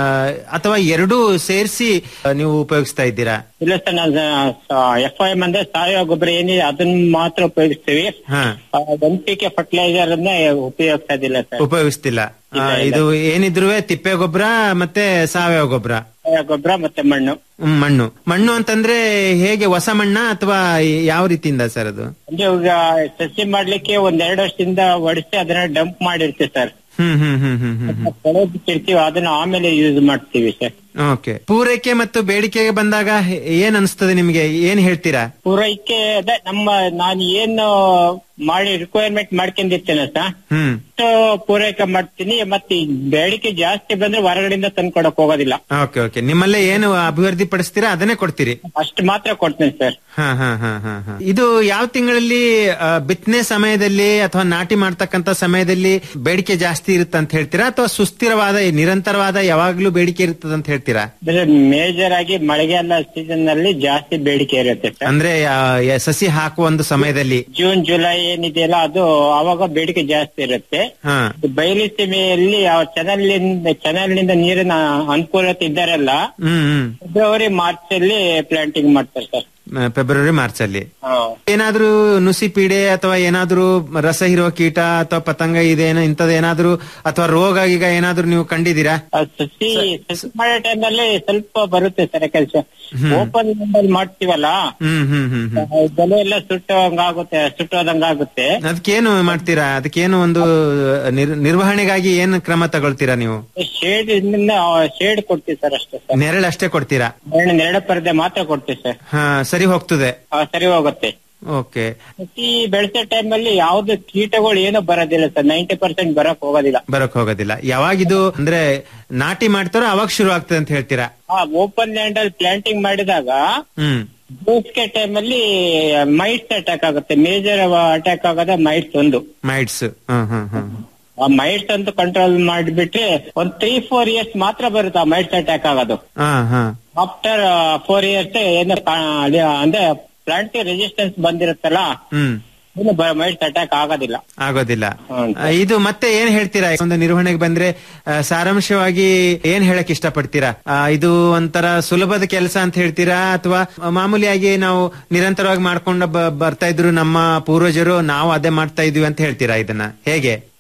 ಅಥವಾ ಎರಡೂ ಸೇರಿಸಿ ನೀವು ಉಪಯೋಗಿಸ್ತಾ ಇದ್ದೀರಾ ಇಲ್ಲ ಸರ್ ನಾನು ಎಫ್ ಐ ಅಂದ್ರೆ ಸಾವಯವ ಗೊಬ್ಬರ ಏನಿದೆ ಅದನ್ನ ಮಾತ್ರ ಉಪಯೋಗಿಸ್ತೀವಿ ಹಾ ಎನ್ ಪಿ ಕೆ ಫರ್ಟಿಲೈಸರ್ ಅನ್ನ ಉಪಯೋಗಿಸ್ತಾ ಇದಿಲ್ಲ ಸರ್ ಉಪಯೋಗಿಸ್ತಿಲ್ಲ ಆ, ಇದು ಏನಿದ್ರು ತಿಪ್ಪೆ ಗೊಬ್ಬರ ಮತ್ತೆ ಸಾವಯವ ಗೊಬ್ಬರ ಸಾವಯವ ಗೊಬ್ಬರ ಮತ್ತೆ ಮಣ್ಣು ಹ್ಮ್, ಮಣ್ಣು ಮಣ್ಣು ಅಂತಂದ್ರೆ ಹೇಗೆ ಹೊಸ ಮಣ್ಣ ಅಥವಾ ಯಾವ ರೀತಿಯಿಂದ ಸರ್ ಅದು ಅಂದ್ರೆ ಇವಾಗ ಸಸಿ ಮಾಡ್ಲಿಕ್ಕೆ ಒಂದ್ ಎರಡು ವರ್ಷದಿಂದ ಒಡಿಸಿ ಅದನ್ನ ಡಂಪ್ ಮಾಡಿರ್ತೀವಿ ಸರ್ ಹ್ಮ್ ಹ್ಮ್ ಹ್ಮ್ ಹ್ಮ್ ಹ್ಮ್ ಹ್ಮ್ ಕೊಳೆ ಬಿಟ್ಟಿರ್ತೀವಿ ಅದನ್ನ ಆಮೇಲೆ ಯೂಸ್ ಮಾಡ್ತೀವಿ ಸರ್ ಓಕೆ ಪೂರೈಕೆ ಮತ್ತು ಬೇಡಿಕೆಗೆ ಬಂದಾಗ ಹೇ- ಏನ್ ಅನಿಸ್ತದೆ ನಿಮ್ಗೆ ಏನ್ ಹೇಳ್ತೀರಾ ಪೂರೈಕೆ ಅದೇ ನಮ್ಮ ನಾನು ಏನು ಮಾಡಿ ರಿಕ್ವೈರ್ಮೆಂಟ್ ಮಾಡ್ಕೊಂಡಿರ್ತೇನೆ ಸರ್ ಹ್ಮ್ ಅಷ್ಟು ಪೂರೈಕೆ ಮಾಡ್ತೀನಿ ಮತ್ತೆ ಈ ಬೇಡಿಕೆ ಜಾಸ್ತಿ ಬಂದ್ರೆ ಹೊರಗಡೆಯಿಂದ ತಂದು ಕೊಡಕ್ ಹೋಗೋದಿಲ್ಲ ಓಕೆ ಓಕೆ ನಿಮ್ಮಲ್ಲೇ ಏನು ಅಭಿವೃದ್ಧಿ ಪಡಿಸ್ತೀರಾ ಅದನ್ನೇ ಕೊಡ್ತೀರಿ ಅಷ್ಟು ಮಾತ್ರ ಕೊಡ್ತೀನಿ ಸರ್ ಹಾ ಹಾ ಹಾ ಹಾ ಹಾ ಇದು ಯಾವ ತಿಂಗಳಲ್ಲಿ ಆ, ಬಿತ್ತನೆ ಸಮಯದಲ್ಲಿ ಅಥವಾ ನಾಟಿ ಮಾಡ್ತಕ್ಕಂತ ಸಮಯದಲ್ಲಿ ಬೇಡಿಕೆ ಜಾಸ್ತಿ ಇರುತ್ತೆ ಅಂತ ಹೇಳ್ತೀರಾ ಅಥವಾ ಸುಸ್ಥಿರವಾದ ನಿರಂತರವಾದ ಯಾವಾಗ್ಲೂ ಬೇಡಿಕೆ ಇರ್ತದೆ ಅಂತ ಹೇಳ್ತೀರಾ ಮೇಜರ್ ಆಗಿ ಮಳೆಗಾಲ ಸೀಸನ್ ನಲ್ಲಿ ಜಾಸ್ತಿ ಬೇಡಿಕೆ ಇರುತ್ತೆ ಸರ್ ಅಂದ್ರೆ ಆ, ಯ- ಸಸಿ ಹಾಕುವ ಒಂದು ಸಮಯದಲ್ಲಿ ಜೂನ್ ಜುಲೈ ಏನಿದೆಯಲ್ಲ ಅದು ಅವಾಗ ಬೇಡಿಕೆ ಜಾಸ್ತಿ ಇರುತ್ತೆ ಹಾ ಬಯಲು ಸೀಮೆಯಲ್ಲಿ ಚಾನಲ್ ಚಾನಲ್ ನಿಂದ ನೀರಿನ ಅನುಕೂಲತೆ ಇದ್ದಾರಲ್ಲ ಹ್ಮ್ ಹ್ಮ್ ಫೆಬ್ರವರಿ ಮಾರ್ಚ್ ಅಲ್ಲಿ ಪ್ಲಾಂಟಿಂಗ್ ಮಾಡ್ತಾರೆ ಸರ್ ಆ, ಫೆಬ್ರವರಿ ಮಾರ್ಚ್ ಅಲ್ಲಿ ಹಾ. ಏನಾದ್ರೂ ನುಸಿ ಪೀಡೆ ಅಥವಾ ಏನಾದ್ರೂ ರಸ ಹೀರುವ ಕೀಟ ಅಥವಾ ಪತಂಗ ಇದೇನೋ ಇಂಥದ್ದು ಏನಾದ್ರೂ ಅಥವಾ ರೋಗ ಈಗ ಏನಾದ್ರೂ ನೀವು ಕಂಡಿದ್ದೀರಾ ಆ ಸಸಿ ಸಸಿ ಮಾಡೋ ಟೈಮಲ್ಲಿ ಸ್ವಲ್ಪ ಬರುತ್ತೆ ಸರ್ ಕೆಲಸ ಓಪನ್ ಅಲ್ಲಿ ಮಾಡ್ತೀವಲ್ಲ ಹ್ಮ್ ಹ್ಮ್ ಹ್ಮ್ ಹ್ಮ್ ಆ, ಬೆಲೆ ಎಲ್ಲ ಸುಟ್ಟೋದಂಗಾಗುತ್ತೆ ಸುಟ್ಟೋದಂಗಾಗುತ್ತೆ ಅದಕ್ಕೇನು ಮಾಡ್ತೀರಾ ಅದಕ್ಕೇನು ಒಂದು ನಿರ್- ನಿರ್ವಹಣೆಗಾಗಿ ಏನು ಕ್ರಮ ತಗೊಳ್ತೀರಾ ನೀವು ಶೇಡ್ ಶೇಡ್ ಕೊಡ್ತೀವಿ ಸರ್ ಅಷ್ಟೇ ಸರ್ ನೆರಳು ಅಷ್ಟೇ ಕೊಡ್ತೀರಾ ನೆರಳು ನೆರಳು ಪರದೆ ಮಾತ್ರ ಕೊಡ್ತೀವಿ ಸರ್ ಹಾ ಸರಿ ಹೋಗ್ತದೆ ಆ, ಸರಿ ಹೋಗುತ್ತೆ ಓಕೆ ಸಸಿ ಬೆಳೆಸೋ ಟೈಮಲ್ಲಿ ಯಾವ್ದು ಕೀಟಗಳು ಏನು ಬರೋದಿಲ್ಲ ಸರ್ ನೈಂಟಿ ಪರ್ಸೆಂಟ್ ಬರಕ್ ಹೋಗೋದಿಲ್ಲ ಬರಕ್ ಹೋಗೋದಿಲ್ಲ ಯಾವಾಗಿದು ಅಂದ್ರೆ ನಾಟಿ ಮಾಡ್ತಾರೋ ಅವಾಗ ಶುರು ಆಗ್ತದೆ ಅಂತ ಹೇಳ್ತೀರಾ ಆ ಓಪನ್ ಲ್ಯಾಂಡ್ ಅಲ್ಲಿ ಪ್ಲಾಂಟಿಂಗ್ ಮಾಡಿದಾಗ ಹ್ಮ್ ಬೇಸಿಗೆ ಟೈಮ್ ಅಲ್ಲಿ ಮೈಟ್ಸ್ ಅಟ್ಯಾಕ್ ಆಗುತ್ತೆ ಮೇಜರ್ ಅಟ್ಯಾಕ್ ಆಗೋದ ಮೈಟ್ಸ್ ಒಂದು ಮೈಟ್ಸ್ ಹ್ಮ್ ಹ್ಮ್ ಹ್ಮ್ ಆ ಮೈಟ್ಸ್ ಅಂತ ಕಂಟ್ರೋಲ್ ಮಾಡಿಬಿಟ್ರೆ ಒಂದ್ ತ್ರೀ ಫೋರ್ ಇಯರ್ಸ್ ಮಾತ್ರ ಬರುತ್ತೆ ಆ ಮೈಟ್ಸ್ ಅಟ್ಯಾಕ್ ಆಗೋದು ಹಾ ಹಾ ಆಫ್ಟರ್ ಫೋರ್ ಇಯರ್ಸ್ ಏನು ಕಾ- ಅದೇ ಅಂದ್ರೆ ಪ್ಲಾಂಟ್ ರೆಸಿಸ್ಟೆನ್ಸ್ ಬಂದಿರುತ್ತಲ್ಲ ಹ್ಮ್ ಇನ್ನು ಮೈಟ್ಸ್ ಅಟ್ಯಾಕ್ ಆಗೋದಿಲ್ಲ ಆಗೋದಿಲ್ಲ ಹ್ಮ್. ಆ, ಇದು ಮತ್ತೆ ಏನ್ ಹೇಳ್ತೀರಾ ಒಂದು ನಿರ್ವಹಣೆಗೆ ಬಂದ್ರೆ ಆ, ಸಾರಾಂಶವಾಗಿ ಏನ್ ಹೇಳಕ್ ಇಷ್ಟಪಡ್ತೀರಾ ಆ, ಇದು ಒಂಥರ ಸುಲಭದ ಕೆಲಸ ಅಂತ ಹೇಳ್ತೀರಾ ಅಥವಾ ಮಾಮೂಲಿಯಾಗಿ ನಾವು ನಿರಂತರವಾಗಿ ಮಾಡ್ಕೊಂಡು ಬ- ಬರ್ತಾ ಇದ್ರು ನಮ್ಮ ಪೂರ್ವಜರು ನಾವು ಅದೇ ಮಾಡ್ತಾ ಇದೀವಿ ಅಂತ ಹೇಳ್ತೀರಾ ಇದನ್ನ ಹೇಗೆ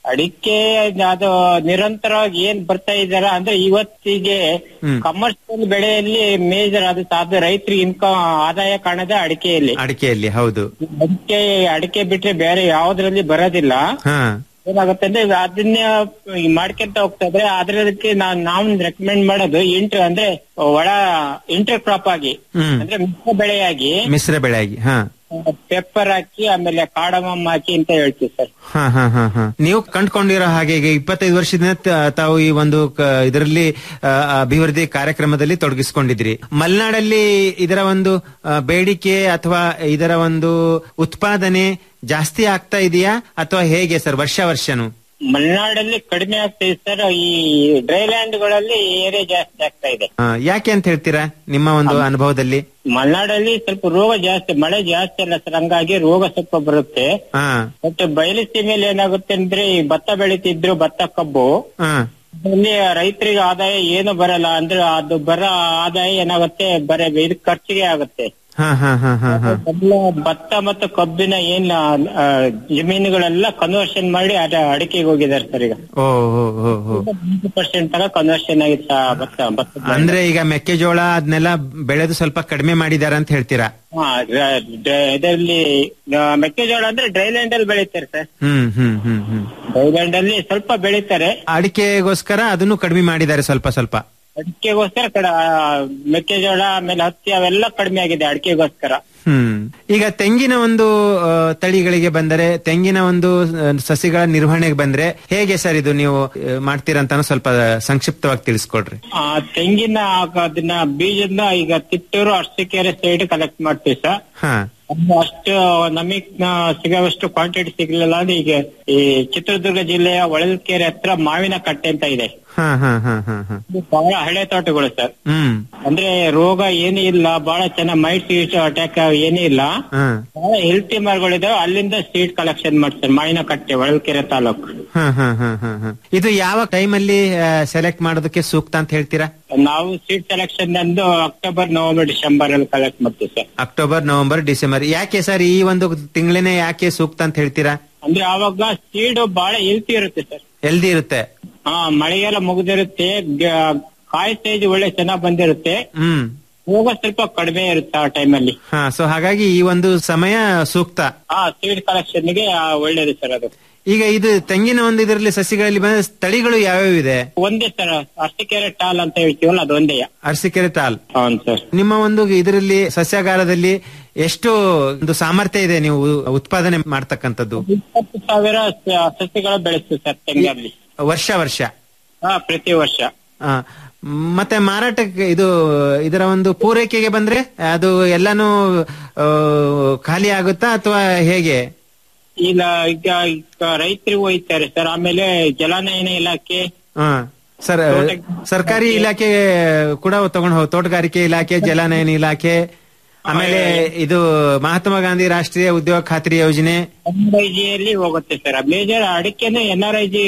ಅಡಿಕೆ ಅದು ನಿರಂತರವಾಗಿ ಏನ್ ಬರ್ತಾ ಇದಾರ ಅಂದ್ರೆ ಇವತ್ತಿಗೆ ಹ್ಮ್. ಕಮರ್ಷಿಯಲ್ ಬೆಳೆಯಲ್ಲಿ ಮೇಜರ್ ಅದು ಅದು ರೈತರಿಗೆ ಇನ್ಕಮ್ ಆದಾಯ ಕಾಣದೆ ಅಡಿಕೆಯಲ್ಲಿ ಅಡಿಕೆಯಲ್ಲಿ ಹೌದು ಅಡಿಕೆ ಅಡಿಕೆ ಬಿಟ್ರೆ ಬೇರೆ ಯಾವ್ದ್ರಲ್ಲಿ ಬರೋದಿಲ್ಲ ಹಾ ಏನಾಗುತ್ತೆ ಅಂದ್ರೆ ಅದನ್ನ ಮಾಡ್ಕೊಂತ ಹೋಗ್ತಾ ಇದ್ರೆ ಅದ್ರದಕ್ಕೆ ನಾನ್ ನಾವು ರೆಕಮೆಂಡ್ ಮಾಡೋದು ಇಂಟರ್ ಅಂದ್ರೆ ಒಳ ಇಂಟರ್ ಕ್ರಾಪ್ ಆಗಿ ಹ್ಮ್ ಅಂದ್ರೆ ಮಿಶ್ರ ಬೆಳೆಯಾಗಿ ಮಿಶ್ರ ಬೆಳೆಯಾಗಿ ಹಾ ಪೆಪ್ಪರ್ ಹಾಕಿ ಆಮೇಲೆ ಕಾಡಮಮ್ ಹಾಕಿ ಅಂತ ಹೇಳ್ತೀವಿ ಸರ್ ಹಾ ಹಾ ಹಾ ಹಾ ನೀವು ಕಂಡುಕೊಂಡಿರೋ ಹಾಗೆ ಈಗ ಇಪ್ಪತ್ತೈದು ವರ್ಷದಿಂದ ತ- ತಾವು ಈ ಒಂದು ಇದರಲ್ಲಿ ಅಭಿವೃದ್ಧಿ ಕಾರ್ಯಕ್ರಮದಲ್ಲಿ ತೊಡಗಿಸಿಕೊಂಡಿದ್ರಿ ಮಲೆನಾಡಲ್ಲಿ ಇದರ ಒಂದು ಆ, ಬೇಡಿಕೆ ಅಥವಾ ಇದರ ಒಂದು ಉತ್ಪಾದನೆ ಜಾಸ್ತಿ ಆಗ್ತಾ ಇದೆಯಾ ಅಥವಾ ಹೇಗೆ ಸರ್ ವರ್ಷ ವರ್ಷನು ಮಲೆನಾಡಲ್ಲಿ ಕಡಿಮೆ ಆಗ್ತಾ ಇದೆ ಸರ್ ಈ ಡ್ರೈ ಲ್ಯಾಂಡ್ ಗಳಲ್ಲಿ ಏರಿಯಾ ಜಾಸ್ತಿ ಆಗ್ತಾ ಇದೆ ಆ, ಯಾಕೆ ಅಂತ ಹೇಳ್ತೀರಾ ನಿಮ್ಮ ಒಂದು ಅನುಭವದಲ್ಲಿ ಮಲೆನಾಡಲ್ಲಿ ಸ್ವಲ್ಪ ರೋಗ ಜಾಸ್ತಿ ಮಳೆ ಜಾಸ್ತಿ ಅಲ್ಲ ಸರ್ ಹಂಗಾಗಿ ರೋಗ ಸ್ವಲ್ಪ ಬರುತ್ತೆ ಹಾ ಬಟ್ ಬಯಲು ಸೀಮೆಯಲ್ಲಿ ಏನಾಗುತ್ತೆ ಅಂದ್ರೆ ಈ ಭತ್ತ ಬೆಳಿತಿದ್ರು ಭತ್ತ ಕಬ್ಬು ಹಾ ಅಲ್ಲಿ ರೈತರಿಗೆ ಆದಾಯ ಏನು ಬರಲ್ಲ ಅಂದ್ರೆ ಅದು ಬರೋ ಆದಾಯ ಏನಾಗುತ್ತೆ ಬರೀ ಇದು ಖರ್ಚಿಗೆ ಆಗುತ್ತೆ ಹಾ ಹಾ ಹಾ ಹಾ ಹಾ ಎಲ್ಲ ಭತ್ತ ಮತ್ತು ಕಬ್ಬಿನ ಏನ್ ಆ, ಜಮೀನುಗಳೆಲ್ಲ ಕನ್ವರ್ಷನ್ ಮಾಡಿ ಅದ ಅಡಿಕೆಗೆ ಹೋಗಿದ್ದಾರೆ ಸರ್ ಈಗ ಓ ಹೋ ಹೋ ಹೋ ಪರ್ಸೆಂಟ್ ತಗ ಕನ್ವರ್ಷನ್ ಆಗಿತ್ತು ಆ ಭತ್ತ ಭತ್ತ ಅಂದ್ರೆ ಈಗ ಮೆಕ್ಕೆಜೋಳ ಅದನ್ನೆಲ್ಲ ಬೆಳೆದು ಸ್ವಲ್ಪ ಕಡಿಮೆ ಮಾಡಿದಾರ ಅಂತ ಹೇಳ್ತೀರಾ ಹಾ ರ- ಡ- ಇದರಲ್ಲಿ ಆ, ಮೆಕ್ಕೆಜೋಳ ಅಂದ್ರೆ ಡ್ರೈಲ್ಯಾಂಡ್ ಅಲ್ಲಿ ಬೆಳೀತಾರೆ ಸರ್ ಹ್ಮ್ ಹ್ಮ್ ಹ್ಮ್ ಹ್ಮ್ ಡ್ರೈಲ್ಯಾಂಡ್ ಅಲ್ಲಿ ಸ್ವಲ್ಪ ಬೆಳೀತಾರೆ ಅಡಿಕೆಗೋಸ್ಕರ ಅದನ್ನು ಕಡಿಮೆ ಮಾಡಿದ್ದಾರೆ ಸ್ವಲ್ಪ ಸ್ವಲ್ಪ ಅಡಿಕೆಗೋಸ್ಕರ ಕಡ ಆ, ಮೆಕ್ಕೆಜೋಳ ಆಮೇಲೆ ಹತ್ತಿ ಅವೆಲ್ಲ ಕಡಿಮೆ ಆಗಿದೆ ಅಡಿಕೆಗೋಸ್ಕರ ಹ್ಮ್ ಈಗ ತೆಂಗಿನ ಒಂದು ಆ, ತಳಿಗಳಿಗೆ ಬಂದರೆ ತೆಂಗಿನ ಒಂದು ಆ, ಸಸಿಗಳ ನಿರ್ವಹಣೆಗೆ ಬಂದ್ರೆ ಹೇಗೆ ಸರ್ ಇದು ನೀವು ಆ, ಮಾಡ್ತೀರಂತ ಸ್ವಲ್ಪ ಸಂಕ್ಷಿಪ್ತವಾಗಿ ತಿಳಿಸ್ಕೊಡ್ರಿ ಆ ತೆಂಗಿನ ಆಗ ಅದನ್ನ ಬೀಜದ ಈಗ ತಿಟ್ಟೂರು ಅರಸೀಕೆರೆ ಸೈಡ್ ಕಲೆಕ್ಟ್ ಮಾಡ್ತೀವಿ ಸರ್ ಹಾ ಅದು ಅಷ್ಟು ನಮಗ್ ಸಿಗೋವಷ್ಟು ಕ್ವಾಂಟಿಟಿ ಸಿಗ್ಲಿಲ್ಲ ಅಂದ್ರೆ ಈಗ ಈ ಚಿತ್ರದುರ್ಗ ಜಿಲ್ಲೆಯ ಹೊಳಲ್ಕೆರೆ ಹತ್ರ ಮಾವಿನ ಕಟ್ಟೆ ಅಂತ ಇದೆ ಹಾ ಹಾ ಹಾ ಹಾ ಹಾ ಇದು ಬಹಳ ಹಳೆ ತೋಟಗಳು ಸರ್ ಹ್ಮ್ ಅಂದ್ರೆ ರೋಗ ಏನೂ ಇಲ್ಲ ಬಹಳ ಚೆನ್ನಾಗಿ ಮೈಟ್ ಸೀಟ್ ಅಟ್ಯಾಕ್ ಏನೂ ಇಲ್ಲ ಹಾ ಬಹಳ ಹೆಲ್ತಿ ಮರಗಳಿದಾವೆ ಅಲ್ಲಿಂದ ಸೀಡ್ ಕಲೆಕ್ಷನ್ ಮಾಡ್ತಾರೆ ಮಾವಿನ ಕಟ್ಟೆ ಹೊಳಲ್ಕೆರೆ ತಾಲೂಕು ಹಾ ಹಾ ಹಾ ಹಾ ಹಾ ಇದು ಯಾವ ಟೈಮಲ್ಲಿ ಸೆಲೆಕ್ಟ್ ಮಾಡೋದಕ್ಕೆ ಸೂಕ್ತ ಅಂತ ಹೇಳ್ತೀರಾ ನಾವು ಸೀಡ್ ಸೆಲೆಕ್ಷನ್ ಅಂದು ಅಕ್ಟೋಬರ್ ನವೆಂಬರ್ ಡಿಸೆಂಬರ್ ಅಲ್ಲಿ ಕಲೆಕ್ಟ್ ಮಾಡ್ತೀವಿ ಸರ್ ಅಕ್ಟೋಬರ್ ನವೆಂಬರ್ ಡಿಸೆಂಬರ್ ಯಾಕೆ ಸರ್ ಈ ಒಂದು ತಿಂಗಳೇ ಯಾಕೆ ಸೂಕ್ತ ಅಂತ ಹೇಳ್ತೀರಾ ಅಂದ್ರೆ ಆವಾಗ ಸೀಡ್ ಬಹಳ ಹೆಲ್ತಿ ಇರುತ್ತೆ ಸರ್ ಎಲ್ದಿ ಇರುತ್ತೆ ಹಾ ಮಳೆಗೆಲ್ಲ ಮುಗಿದಿರುತ್ತೆ ಗ- ಕಾಯಿ ಸೈಜ್ ಒಳ್ಳೆ ಚೆನ್ನಾಗ್ ಬಂದಿರುತ್ತೆ ಹ್ಮ್ ರೋಗ ಸ್ವಲ್ಪ ಕಡಿಮೆ ಇರುತ್ತೆ ಆ ಟೈಮಲ್ಲಿ ಹಾ ಸೊ ಹಾಗಾಗಿ ಈ ಒಂದು ಸಮಯ ಸೂಕ್ತ ಹಾ ಸೀಡ್ ಕಲೆಕ್ಷನ್ ಗೆ ಆ, ಒಳ್ಳೇದು ಸರ್ ಅದು ಈಗ ಇದು ತೆಂಗಿನ ಒಂದು ಇದರಲ್ಲಿ ಸಸಿಗಳಲ್ಲಿ ಬಂದ ತಳಿಗಳು ಯಾವ್ಯಾವ ಇದೆ ಒಂದೇ ಸರ್ ಅರಸಿಕೆರೆ ಟಾಲ್ ಅಂತ ಹೇಳ್ತೀವಲ್ಲ ಅದು ಒಂದೇ ಅರಸಿಕೆರೆ ತಾಲ್ ಹೌದು ಸರ್ ನಿಮ್ಮ ಒಂದು ಇದರಲ್ಲಿ ಸಸ್ಯಾಗಾರದಲ್ಲಿ ಎಷ್ಟು ಒಂದು ಸಾಮರ್ಥ್ಯ ಇದೆ ನೀವು ಉತ್ಪಾದನೆ ಮಾಡ್ತಕ್ಕಂಥದ್ದು ಇಪ್ಪತ್ತು ಸಾವಿರ ಸ- ಸಸಿಗಳು ಬೆಳೆಸ್ತೀವಿ ಸರ್ ತೆಂಗಲ್ಲಿ ವರ್ಷ ವರ್ಷ ಹಾ ಪ್ರತಿ ವರ್ಷ ಆ, ಮತ್ತೆ ಮಾರಾಟಕ್ಕೆ ಇದು ಇದರ ಒಂದು ಪೂರೈಕೆಗೆ ಬಂದ್ರೆ ಅದು ಎಲ್ಲಾನು ಆ, ಖಾಲಿ ಆಗುತ್ತಾ ಅಥವಾ ಹೇಗೆ ಈಗ ಈಗ ಈಗ ರೈತರಿಗೆ ಹೋಯ್ತಾರೆ ಸರ್ ಆಮೇಲೆ ಜಲಾನಯನ ಇಲಾಖೆ ಹಾ ಸರ್ ಸರ್ಕಾರಿ ಇಲಾಖೆ ಕೂಡ ತಗೊಂಡು ಹೋಗ್ ತೋಟಗಾರಿಕೆ ಇಲಾಖೆ ಜಲಾನಯನ ಇಲಾಖೆ ಆಮೇಲೆ ಇದು ಮಹಾತ್ಮ ಗಾಂಧಿ ರಾಷ್ಟ್ರೀಯ ಉದ್ಯೋಗ ಖಾತ್ರಿ ಯೋಜನೆ ಎನ್ ಐ ಜಿಯಲ್ಲಿ ಹೋಗುತ್ತೆ ಸರ್ ಮೇಜರ್ ಅಡಿಕೆನೆ ಎನ್ ಆರ್ ಐ ಜಿ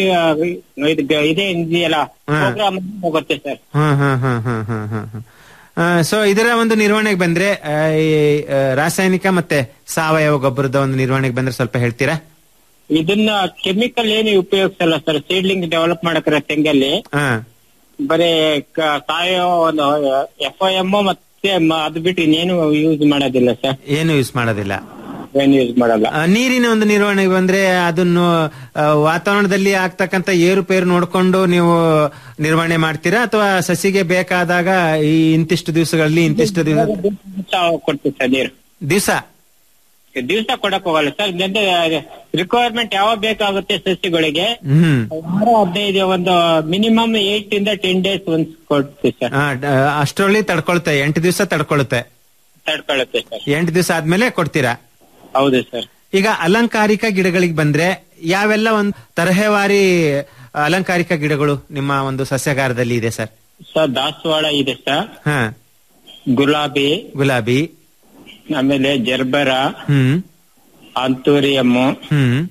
ಇದೆ ಇದೆಯಲ್ಲ ಹಾ. ಪ್ರೋಗ್ರಾಮ್ ಹೋಗುತ್ತೆ ಸರ್ ಹಾ ಹಾ ಹಾ ಹಾ ಹಾ ಹಾ ಹಾ ಸೊ ಇದರ ಒಂದು ನಿರ್ವಹಣೆಗೆ ಬಂದ್ರೆ ಆ, ಈ ಆ, ರಾಸಾಯನಿಕ ಮತ್ತೆ ಸಾವಯವ ಗೊಬ್ಬರದ ಒಂದು ನಿರ್ವಹಣೆಗೆ ಬಂದ್ರೆ ಸ್ವಲ್ಪ ಹೇಳ್ತೀರಾ ಇದನ್ನ ಕೆಮಿಕಲ್ ಏನು ಉಪಯೋಗಿಸಲ್ಲ ಸರ್ ಸೀಡ್ಲಿಂಗ್ ಡೆವಲಪ್ ಮಾಡಕ್ರೆ ತೆಂಗಲ್ಲಿ ಹಾ ಬರೀ ಕ- ಸಾವಯವ ಒಂದು ಎಫ್ ಎಂ ಮತ್ತೆ ಮ- ಅದು ಬಿಟ್ಟು ಇನ್ನೇನು ಯೂಸ್ ಮಾಡೋದಿಲ್ಲ ಸರ್ ಏನು ಯೂಸ್ ಮಾಡೋದಿಲ್ಲ ಏನು ಯೂಸ್ ಮಾಡಲ್ಲ ಆ, ನೀರಿನ ಒಂದು ನಿರ್ವಹಣೆಗೆ ಬಂದ್ರೆ ಅದನ್ನು ಆ, ವಾತಾವರಣದಲ್ಲಿ ಆಗ್ತಕ್ಕಂತ ಏರುಪೇರು ನೋಡ್ಕೊಂಡು ನೀವು ನಿರ್ವಹಣೆ ಮಾಡ್ತೀರಾ ಅಥವಾ ಸಸಿಗೆ ಬೇಕಾದಾಗ ಈ ಇಂತಿಷ್ಟು ದಿವಸಗಳಲ್ಲಿ ಇಂತಿಷ್ಟು ದಿವಸ ದಿವ್ಸ ಕೊಡ್ತೀವಿ ಸರ್ ನೀರು ದಿವಸ ದಿವಸ ಕೊಡಕ್ ಹೋಗಲ್ಲ ಸರ್ ರಿಕ್ವೈರ್ಮೆಂಟ್ ಯಾವಾಗ ಬೇಕಾಗುತ್ತೆ ಸಸಿಗಳಿಗೆ ಹ್ಮ್ ವಾರ ಹದಿನೈದು ಒಂದು ಮಿನಿಮಮ್ ಏಟ್ ಇಂದ ಟೆನ್ ಡೇಸ್ ಒಂದ್ ಕೊಡ್ತೀವಿ ಸರ್ ಆ, ಡ- ಅಷ್ಟರಲ್ಲಿ ತಡ್ಕೊಳುತ್ತೆ ಎಂಟು ದಿವಸ ತಡ್ಕೊಳುತ್ತೆ ತಡ್ಕೊಳ್ಳುತ್ತೆ ಸರ್ ಎಂಟು ದಿವಸ ಆದ್ಮೇಲೆ ಕೊಡ್ತೀರಾ ಹೌದು ಸರ್ ಈಗ ಅಲಂಕಾರಿಕ ಗಿಡಗಳಿಗೆ ಬಂದ್ರೆ ಯಾವೆಲ್ಲ ಒಂದು ತರಹೇವಾರಿ ಅಲಂಕಾರಿಕ ಗಿಡಗಳು ನಿಮ್ಮ ಒಂದು ಸಸ್ಯಗಾರದಲ್ಲಿ ಇದೆ ಸರ್ ಸರ್ ದಾಸವಾಳ ಇದೆ ಸರ್ ಹಾ ಗುಲಾಬಿ ಗುಲಾಬಿ ಆಮೇಲೆ ಜರ್ಬರ ಹ್ಮ್ ಆಂತೂರಿಯಮ್ಮು ಹ್ಮ್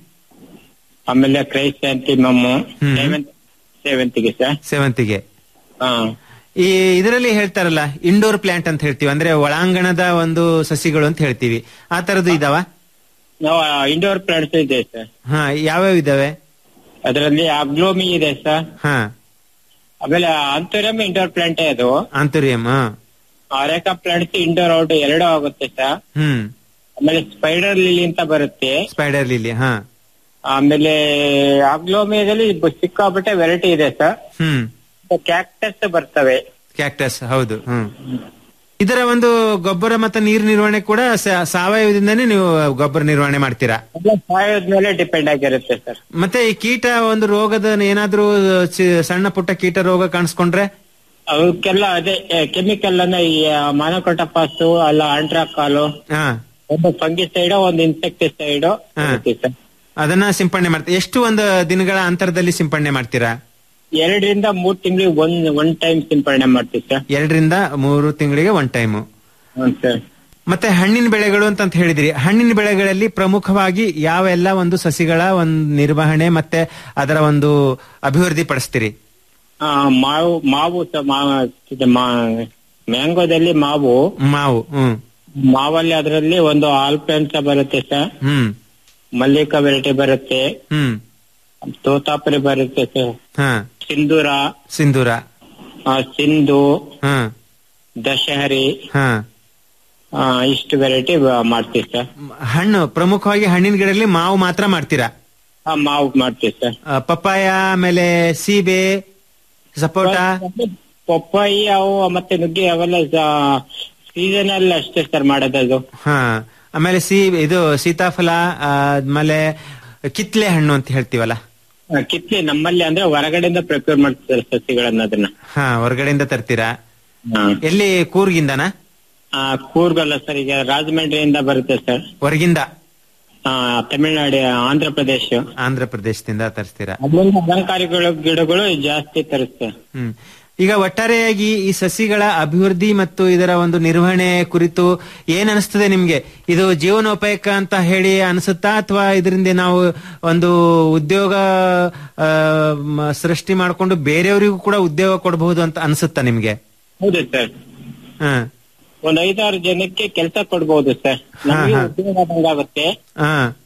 ಆಮೇಲೆ ಕ್ರೈಸ್ಯಾಂತಿಮಮ್ಮು ಹ್ಮ್. ಸೇವಂತಿ ಸೇವಂತಿಗೆ ಸರ್ ಸೇವಂತಿಗೆ ಹಾ ಈ ಇದರಲ್ಲಿ ಹೇಳ್ತಾರಲ್ಲ ಇಂಡೋರ್ ಪ್ಲಾಂಟ್ ಅಂತ ಹೇಳ್ತೀವಿ ಅಂದ್ರೆ ಒಳಾಂಗಣದ ಒಂದು ಸಸಿಗಳು ಅಂತ ಹೇಳ್ತೀವಿ ಆ ತರದ್ದು ಇದಾವ ನಾವು ಇಂಡೋರ್ ಪ್ಲಾಂಟ್ಸ್ ಇದೆ ಸರ್ ಹಾ ಯಾವ್ಯಾವ ಇದಾವೆ ಅದರಲ್ಲಿ ಅಗ್ಲೋಮಿ ಇದೆ ಸರ್ ಹಾ ಆಮೇಲೆ ಅಂತೋರಿಯಂ ಇಂಡೋರ್ ಪ್ಲಾಂಟೇ ಅದು ಆಂತರ್ಯಂ ಹಾ ಅರೇಕಾ ಪ್ಲಾಂಟ್ಸ್ ಇಂಡೋರ್ ಔಟ್ ಎರಡೂ ಆಗುತ್ತೆ ಸರ್ ಹ್ಮ್ ಆಮೇಲೆ ಸ್ಪೈಡರ್ ಲಿಲಿ ಅಂತ ಬರುತ್ತೆ ಸ್ಪೈಡರ್ ಲಿಲಿ ಹಾ ಆಮೇಲೆ ಅಗ್ಲೋಮಿಯಾದಲ್ಲಿ ಸಿಕ್ಕಾಪಟ್ಟೆ ವೆರೈಟಿ ಇದೆ ಸರ್ ಹ್ಮ್ ಕ್ಯಾಕ್ಟಸ್ ಬರ್ತವೆ ಕ್ಯಾಕ್ಟಸ್ ಹೌದು ಹ್ಮ್ ಇದರ ಒಂದು ಗೊಬ್ಬರ ಮತ್ತೆ ನೀರು ನಿರ್ವಹಣೆ ಕೂಡ ಸ- ಸಾವಯವದಿಂದಾನೇ ನೀವು ಗೊಬ್ಬರ ನಿರ್ವಹಣೆ ಮಾಡ್ತೀರಾ ಎಲ್ಲ ಸಾಯೋದ್ ಮೇಲೆ ಡಿಪೆಂಡ್ ಆಗಿರುತ್ತೆ ಸರ್ ಮತ್ತೆ ಈ ಕೀಟ ಒಂದು ರೋಗದ ಏನಾದ್ರೂ ಚಿ- ಸಣ್ಣ ಪುಟ್ಟ ಕೀಟ ರೋಗ ಕಾಣಿಸ್ಕೊಂಡ್ರೆ ಅವಕ್ಕೆಲ್ಲ ಅದೇ ಕೆಮಿಕಲ್ ಅನ್ನ ಈ ಮಾನಕೋಟಪಾಸು ಅಲ್ಲ ಆಂಟ್ರಾಕಾಲು ಹಾ ಒಂದು ಫಂಗಿಸೈಡ್ ಒಂದು ಇನ್ಸೆಕ್ಟಿಸೈಡ್ ಹಾ. ಸರ್ ಅದನ್ನ ಸಿಂಪಡಣೆ ಮಾಡ್ತೀರಾ ಎಷ್ಟು ಒಂದು ದಿನಗಳ ಅಂತರದಲ್ಲಿ ಸಿಂಪಡಣೆ ಮಾಡ್ತೀರಾ ಎರಡರಿಂದ ಮೂರ್ ತಿಂಗಳಿಗೆ ಒಂದ್ ಒನ್ ಟೈಮ್ ಸಿಂಪಡಣೆ ಮಾಡ್ತೀವಿ ಸರ್ ಎರಡರಿಂದ ಮೂರು ತಿಂಗಳಿಗೆ ಒನ್ ಟೈಮು ಹ್ಮ್ ಸರ್ ಮತ್ತೆ ಹಣ್ಣಿನ ಬೆಳೆಗಳು ಅಂತ ಅಂತ ಹೇಳಿದ್ರಿ ಹಣ್ಣಿನ ಬೆಳೆಗಳಲ್ಲಿ ಪ್ರಮುಖವಾಗಿ ಯಾವೆಲ್ಲ ಒಂದು ಸಸಿಗಳ ಒಂದು ನಿರ್ವಹಣೆ ಮತ್ತೆ ಅದರ ಒಂದು ಅಭಿವೃದ್ಧಿ ಪಡಿಸ್ತೀರಿ ಆ, ಮಾವು ಮಾವು ಸಹ ಮಾ- ಇದು ಮಾ- ಮ್ಯಾಂಗೋದಲ್ಲಿ ಮಾವು ಮಾವು ಹ್ಮ್ ಮಾವಲ್ಲಿ ಅದರಲ್ಲಿ ಒಂದು ಆಲ್ಪೆನ್ಸ ಬರುತ್ತೆ ಸರ್ ಹ್ಮ್ ಮಲ್ಲಿಕಾ ವೆರೈಟಿ ಬರುತ್ತೆ ಹ್ಮ್ ತೋತಾಪುರಿ ಬರುತ್ತೆ ಸರ್ ಹಾ ಸಿಂಧೂರ ಸಿಂಧೂರ ಆ, ಸಿಂಧು ಹಾ ದಶಹರಿ ಹಾ ಆ, ಇಷ್ಟು ವೆರೈಟಿ ಮಾಡ್ತೀವಿ ಸರ್ ಹಣ್ಣು ಪ್ರಮುಖವಾಗಿ ಹಣ್ಣಿನ ಗಿಡದಲ್ಲಿ ಮಾವು ಮಾತ್ರ ಮಾಡ್ತೀರಾ ಆ, ಮಾವು ಮಾಡ್ತೀವಿ ಸರ್ ಆ, ಪಪ್ಪಾಯ ಆಮೇಲೆ ಸೀಬೆ ಸಪೋಟ ಪಪ್ಪಾಯಿ ಅವು ಮತ್ತೆ ನುಗ್ಗೆ ಅವೆಲ್ಲ ಸೀಸನಲ್ ಅಷ್ಟೇ ಸರ್ ಮಾಡೋದದು ಹಾ ಆಮೇಲೆ ಸಿ ಇದು ಸೀತಾಫಲ ಆ, ಆದ್ಮೇಲೆ ಕಿತ್ಲೆ ಹಣ್ಣು ಅಂತ ಹೇಳ್ತೀವಲ್ಲ ಆ, ಕಿತ್ಲೆ ನಮ್ಮಲ್ಲಿ ಅಂದ್ರೆ ಹೊರಗಡೆಯಿಂದ ಪ್ರಿಪೇರ್ ಮಾಡ್ತಾರೆ ಸಸಿಗಳನ್ನ ಅದನ್ನ ಹಾ ಹೊರಗಡೆಯಿಂದ ತರ್ತೀರಾ ಹಾ. ಎಲ್ಲಿ ಕೂರ್ಗಿಂದನಾ ಆ, ಕೂರ್ಗಲ್ಲ ಸರ್ ಈಗ ರಾಜಮಂಡ್ರಿಯಿಂದ ಬರುತ್ತೆ ಸರ್ ಹೊರಗಿಂದ ಆ, ತಮಿಳ್ನಾಡು ಆಂಧ್ರ ಪ್ರದೇಶ ಆಂಧ್ರ ಪ್ರದೇಶದಿಂದ ತರಿಸ್ತೀರಾ ಅಲ್ಲಿಂದ ಅಲಂಕಾರಿಗಳು ಗಿಡಗಳು ಜಾಸ್ತಿ ತರಿಸ್ತಾರೆ ಹ್ಮ್ ಈಗ ಒಟ್ಟಾರೆಯಾಗಿ ಈ ಸಸಿಗಳ ಅಭಿವೃದ್ಧಿ ಮತ್ತು ಇದರ ಒಂದು ನಿರ್ವಹಣೆ ಕುರಿತು ಏನ್ ಅನಿಸ್ತದೆ ನಿಮ್ಗೆ ಇದು ಜೀವನೋಪಾಯಕ ಅಂತ ಹೇಳಿ ಅನಿಸುತ್ತಾ ಅಥವಾ ಇದರಿಂದ ನಾವು ಒಂದು ಉದ್ಯೋಗ ಆ, ಮ- ಸೃಷ್ಟಿ ಮಾಡಿಕೊಂಡು ಬೇರೆಯವರಿಗೂ ಕೂಡ ಉದ್ಯೋಗ ಕೊಡಬಹುದು ಅಂತ ಅನಿಸುತ್ತಾ ನಿಮ್ಗೆ ಹೌದು ಸರ್ ಹ ಒಂದ್ ಐದಾರು ಜನಕ್ಕೆ ಕೆಲಸ ಕೊಡ್ಬೋದು ಸರ್ ನಮಗೆ ಹಾ. ಉದ್ಯೋಗ ಆದಂಗಾಗುತ್ತೆ ಹ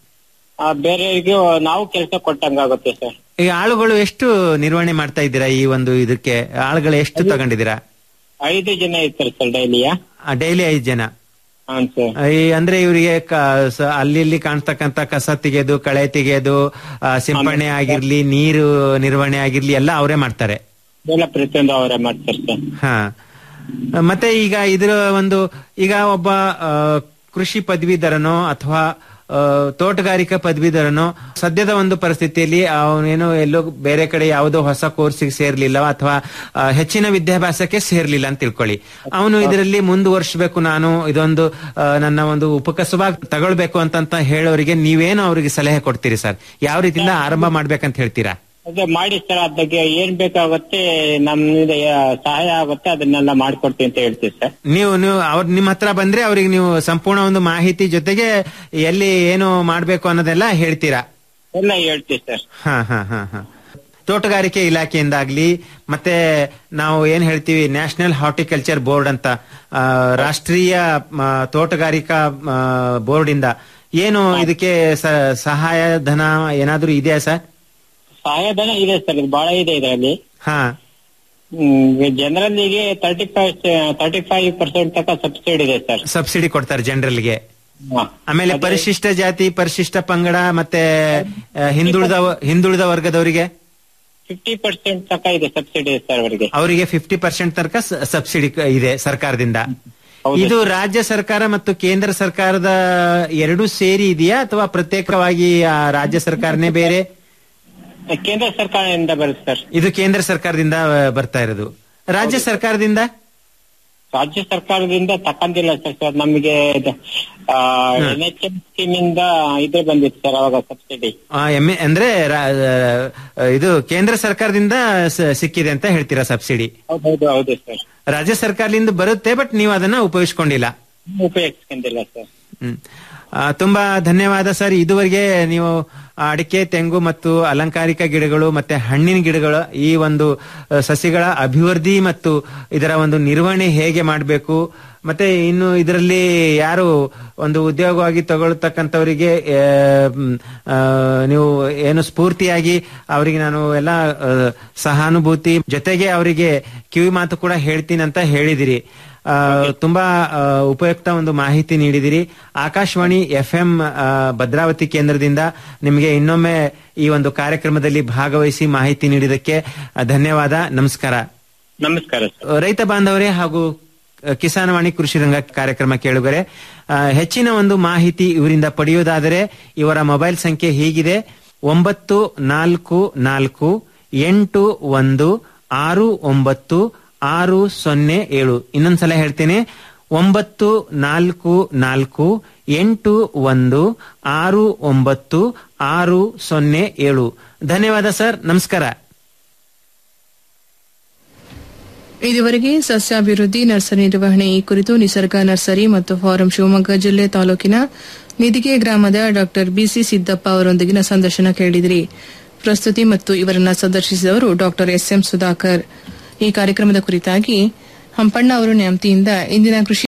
ಆ, ಬೇರೆಯವ್ರಿಗೆ ನಾವು ಕೆಲಸ ಕೊಟ್ಟಂಗಾಗುತ್ತೆ ಸರ್ ಈ ಆಳುಗಳು ಎಷ್ಟು ನಿರ್ವಹಣೆ ಮಾಡ್ತಾ ಇದ್ದೀರಾ ಈ ಒಂದು ಇದಕ್ಕೆ ಆಳುಗಳು ಎಷ್ಟು ತಗೊಂಡಿದ್ದೀರಾ ಐದು ಜನ ಇರ್ತಾರೆ ಸರ್ ಡೈಲಿಯ ಡೈಲಿ ಐದು ಜನ ಹಾಂ ಸರ್ ಈ ಅಂದ್ರೆ ಇವರಿಗೆ ಅಲ್ಲಿ ಇಲ್ಲಿ ಕಾಣ್ತಕ್ಕಂತ ಕಸ ತೆಗೆಯೋದು ಕಳೆ ತೆಗೆಯೋದು ಆ, ಸಿಂಪಡಣೆ ಆಗಿರ್ಲಿ ನೀರು ನಿರ್ವಹಣೆ ಆಗಿರ್ಲಿ ಎಲ್ಲ ಅವರೇ ಮಾಡ್ತಾರೆ ಎಲ್ಲ ಪ್ರತಿಯೊಂದು ಅವರೇ ಮಾಡ್ತಾರೆ ಸರ್ ಹಾ ಮತ್ತೆ ಈಗ ಇದರ ಒಂದು ಈಗ ಒಬ್ಬ ಆ, ಕೃಷಿ ಪದವೀಧರನೋ ಅಥವಾ ಆ, ತೋಟಗಾರಿಕಾ ಪದವೀಧರನೋ ಸದ್ಯದ ಒಂದು ಪರಿಸ್ಥಿತಿಯಲ್ಲಿ ಅವನೇನು ಎಲ್ಲೋ ಬೇರೆ ಕಡೆ ಯಾವುದೋ ಹೊಸ ಕೋರ್ಸಿಗೆ ಸೇರ್ಲಿಲ್ಲ ಅಥವಾ ಆ, ಹೆಚ್ಚಿನ ವಿದ್ಯಾಭ್ಯಾಸಕ್ಕೆ ಸೇರ್ಲಿಲ್ಲ ಅಂತ ತಿಳ್ಕೊಳ್ಳಿ ಅವನು ಇದರಲ್ಲಿ ಮುಂದುವರ್ಸ್ಬೇಕು ನಾನು ಇದೊಂದು ಆ, ನನ್ನ ಒಂದು ಉಪಕಸವಾಗಿ ತಗೊಳ್ಬೇಕು ಅಂತಂತ ಹೇಳೋರಿಗೆ ನೀವೇನು ಅವರಿಗೆ ಸಲಹೆ ಕೊಡ್ತೀರಿ ಸರ್ ಯಾವ ರೀತಿಯಿಂದ ಆರಂಭ ಮಾಡ್ಬೇಕಂತ ಹೇಳ್ತೀರಾ ಅದೇ ಮಾಡಿ ಸರ್ ಅದಕ್ಕೆ ಏನ್ ಬೇಕಾಗುತ್ತೆ ನಮ್ಮಿಂದ ಯಾ- ಸಹಾಯ ಆಗುತ್ತೆ ಅದನ್ನೆಲ್ಲ ಮಾಡ್ಕೊಡ್ತೀವಿ ಅಂತ ಹೇಳ್ತೀವಿ ಸರ್ ನೀವು ನೀವು ಅವ್ರ ನಿಮ್ಮ ಹತ್ರ ಬಂದ್ರೆ ಅವ್ರಿಗೆ ನೀವು ಸಂಪೂರ್ಣ ಒಂದು ಮಾಹಿತಿ ಜೊತೆಗೆ ಎಲ್ಲಿ ಏನು ಮಾಡ್ಬೇಕು ಅನ್ನೋದೆಲ್ಲ ಹೇಳ್ತೀರಾ ಎಲ್ಲ ಹೇಳ್ತೀವಿ ಸರ್ ಹಾ ಹಾ ಹಾ ಹಾ ತೋಟಗಾರಿಕೆ ಇಲಾಖೆಯಿಂದಾಗ್ಲಿ ಮತ್ತೆ ನಾವು ಏನ್ ಹೇಳ್ತೀವಿ ನ್ಯಾಷನಲ್ ಹಾರ್ಟಿಕಲ್ಚರ್ ಬೋರ್ಡ್ ಅಂತ ಆ, ರಾಷ್ಟ್ರೀಯ ಮ, ತೋಟಗಾರಿಕಾ ಬೋರ್ಡ್ ಇಂದ ಏನು ಇದಕ್ಕೆ ಸ- ಸಹಾಯ ಧನ ಏನಾದ್ರೂ ಇದೆಯಾ ಸರ್ ಸಹಾಯಧನ ಇದೆ ಸರ್ ಇದು ಬಹಳ ಇದೆ ಇದರಲ್ಲಿ ಹಾ ಜನರಲ್ಲಿಗೆ thirty five thirty five percent ತನಕ ಸಬ್ಸಿಡಿ ಇದೆ ಸರ್ ಸಬ್ಸಿಡಿ ಕೊಡ್ತಾರೆ ಜನರಲ್ಗೆ ಹಾ. ಆಮೇಲೆ ಪರಿಶಿಷ್ಟ ಜಾತಿ ಪರಿಶಿಷ್ಟ ಪಂಗಡ ಮತ್ತೆ ಆ, ಹಿಂದುಳಿದ ಹಿಂದುಳಿದ ವರ್ಗದವರಿಗೆ ಫಿಫ್ಟಿ ಪರ್ಸೆಂಟ್ ತನಕ ಇದೆ ಸಬ್ಸಿಡಿ ಸರ್ ಅವರಿಗೆ ಅವರಿಗೆ ಫಿಫ್ಟಿ ಪರ್ಸೆಂಟ್ ತನಕ ಸ- ಸಬ್ಸಿಡಿ ಕ- ಇದೆ ಸರ್ಕಾರದಿಂದ ಹೌದು. ಇದು ರಾಜ್ಯ ಸರ್ಕಾರ ಮತ್ತು ಕೇಂದ್ರ ಸರ್ಕಾರದ ಎರಡೂ ಸೇರಿ ಇದೆಯಾ ಅಥವಾ ಪ್ರತ್ಯೇಕವಾಗಿ ಆ, ರಾಜ್ಯ ಸರ್ಕಾರನೇ ಬೇರೆ ಕೇಂದ್ರ ಸರ್ಕಾರದಿಂದ ಬರುತ್ತೆ ಸರ್ ಇದು ಕೇಂದ್ರ ಸರ್ಕಾರದಿಂದ ಆ, ಬರ್ತಾ ಇರೋದು ರಾಜ್ಯ ಸರ್ಕಾರದಿಂದ ರಾಜ್ಯ ಸರ್ಕಾರದಿಂದ ತಕ್ಕಂದಿಲ್ಲ ಸರ್ ಸರ್ ನಮಗೆ ಎನ್ ಎಚ್ ಎಂ ಸ್ಕೀಮ್ ಇಂದ ಇದು ಬಂದಿತ್ತು ಸರ್ ಅವಾಗ ಸಬ್ಸಿಡಿ ಆ, ಎಮ್ಮೆ ಅಂದ್ರೆ ರಾ- ಆ, ಇದು ಕೇಂದ್ರ ಸರ್ಕಾರದಿಂದ ಸ- ಸಿಕ್ಕಿದೆ ಅಂತ ಹೇಳ್ತೀರಾ ಸಬ್ಸಿಡಿ ಹೌದು ಹೌದು ಸರ್ ರಾಜ್ಯ ಸರ್ಕಾರದಿಂದ ಬರುತ್ತೆ ಬಟ್ ನೀವು ಅದನ್ನ ಉಪಯೋಗಿಸ್ಕೊಂಡಿಲ್ಲ ಉಪಯೋಗಿಸ್ಕೊಂಡಿಲ್ಲ ಸರ್ ಹ್ಮ್ ಆ, ತುಂಬಾ ಧನ್ಯವಾದ ಸರ್ ಇದುವರೆಗೆ ನೀವು ಅಡಿಕೆ ತೆಂಗು ಮತ್ತು ಅಲಂಕಾರಿಕ ಗಿಡಗಳು ಮತ್ತೆ ಹಣ್ಣಿನ ಗಿಡಗಳು ಈ ಒಂದು ಆ, ಸಸಿಗಳ ಅಭಿವೃದ್ಧಿ ಮತ್ತು ಇದರ ಒಂದು ನಿರ್ವಹಣೆ ಹೇಗೆ ಮಾಡಬೇಕು ಮತ್ತೆ ಇನ್ನು ಇದರಲ್ಲಿ ಯಾರು ಒಂದು ಉದ್ಯೋಗವಾಗಿ ತಗೊಳ್ತಕ್ಕಂಥವರಿಗೆ ಆ, ಮ್, ಆ, ನೀವು ಏನು ಸ್ಫೂರ್ತಿಯಾಗಿ ಅವರಿಗೆ ನಾನು ಎಲ್ಲ ಆ, ಸಹಾನುಭೂತಿ ಜೊತೆಗೆ ಅವರಿಗೆ ಕಿವಿ ಮಾತು ಕೂಡ ಹೇಳ್ತೀನಿ ಅಂತ ಹೇಳಿದಿರಿ ಆ, ತುಂಬಾ ಆ, ಉಪಯುಕ್ತ ಒಂದು ಮಾಹಿತಿ ನೀಡಿದಿರಿ ಆಕಾಶವಾಣಿ ಎಫ್ ಎಂ ಭದ್ರಾವತಿ ಕೇಂದ್ರದಿಂದ ನಿಮಗೆ ಇನ್ನೊಮ್ಮೆ ಈ ಒಂದು ಕಾರ್ಯಕ್ರಮದಲ್ಲಿ ಭಾಗವಹಿಸಿ ಮಾಹಿತಿ ನೀಡಿದಕ್ಕೆ ಆ, ಧನ್ಯವಾದ ನಮಸ್ಕಾರ ನಮಸ್ಕಾರ ಸರ್ ರೈತ ಬಾಂಧವರೇ ಹಾಗೂ ಕಿಸಾನವಾಣಿ ಕೃಷಿ ರಂಗ ಕಾರ್ಯಕ್ರಮ ಕೇಳುಗರೆ ಆ, ಹೆಚ್ಚಿನ ಒಂದು ಮಾಹಿತಿ ಇವರಿಂದ ಪಡೆಯುವುದಾದರೆ ಇವರ ಮೊಬೈಲ್ ಸಂಖ್ಯೆ ಹೀಗಿದೆ ಒಂಬತ್ತು ನಾಲ್ಕು ನಾಲ್ಕು ಎಂಟು ಒಂದು ಆರು ಒಂಬತ್ತು ಆರು ಸೊನ್ನೆ ಏಳು ಇನ್ನೊಂದ್ಸಲ ಹೇಳ್ತೇನೆ ಒಂಬತ್ತು ನಾಲ್ಕು ನಾಲ್ಕು ಎಂಟು ಒಂದು ಆರು ಒಂಬತ್ತು ಆರು ಸೊನ್ನೆ ಏಳು ಧನ್ಯವಾದ ಸರ್ ನಮಸ್ಕಾರ ಇದುವರೆಗೆ ಸಸ್ಯಾಭಿವೃದ್ಧಿ ನರ್ಸರಿ ನಿರ್ವಹಣೆ ಈ ಕುರಿತು ನಿಸರ್ಗ ನರ್ಸರಿ ಮತ್ತು ಫಾರಂ ಶಿವಮೊಗ್ಗ ಜಿಲ್ಲೆ ತಾಲೂಕಿನ ನಿದಿಗೆ ಗ್ರಾಮದ ಡಾಕ್ಟರ್ ಬಿಸಿ ಸಿದ್ದಪ್ಪ ಅವರೊಂದಿಗಿನ ಸಂದರ್ಶನ ಕೇಳಿದಿರಿ ಪ್ರಸ್ತುತಿ ಮತ್ತು ಇವರನ್ನ ಸಂದರ್ಶಿಸಿದವರು ಡಾಕ್ಟರ್ ಎಸ್ ಎಂ ಸುಧಾಕರ್ ಈ ಕಾರ್ಯಕ್ರಮದ ಕುರಿತಾಗಿ ಹಂಪಣ್ಣ ಅವರು ನ್ಯಾಮತಿಯಿಂದ ಇಂದಿನ ಕೃಷಿ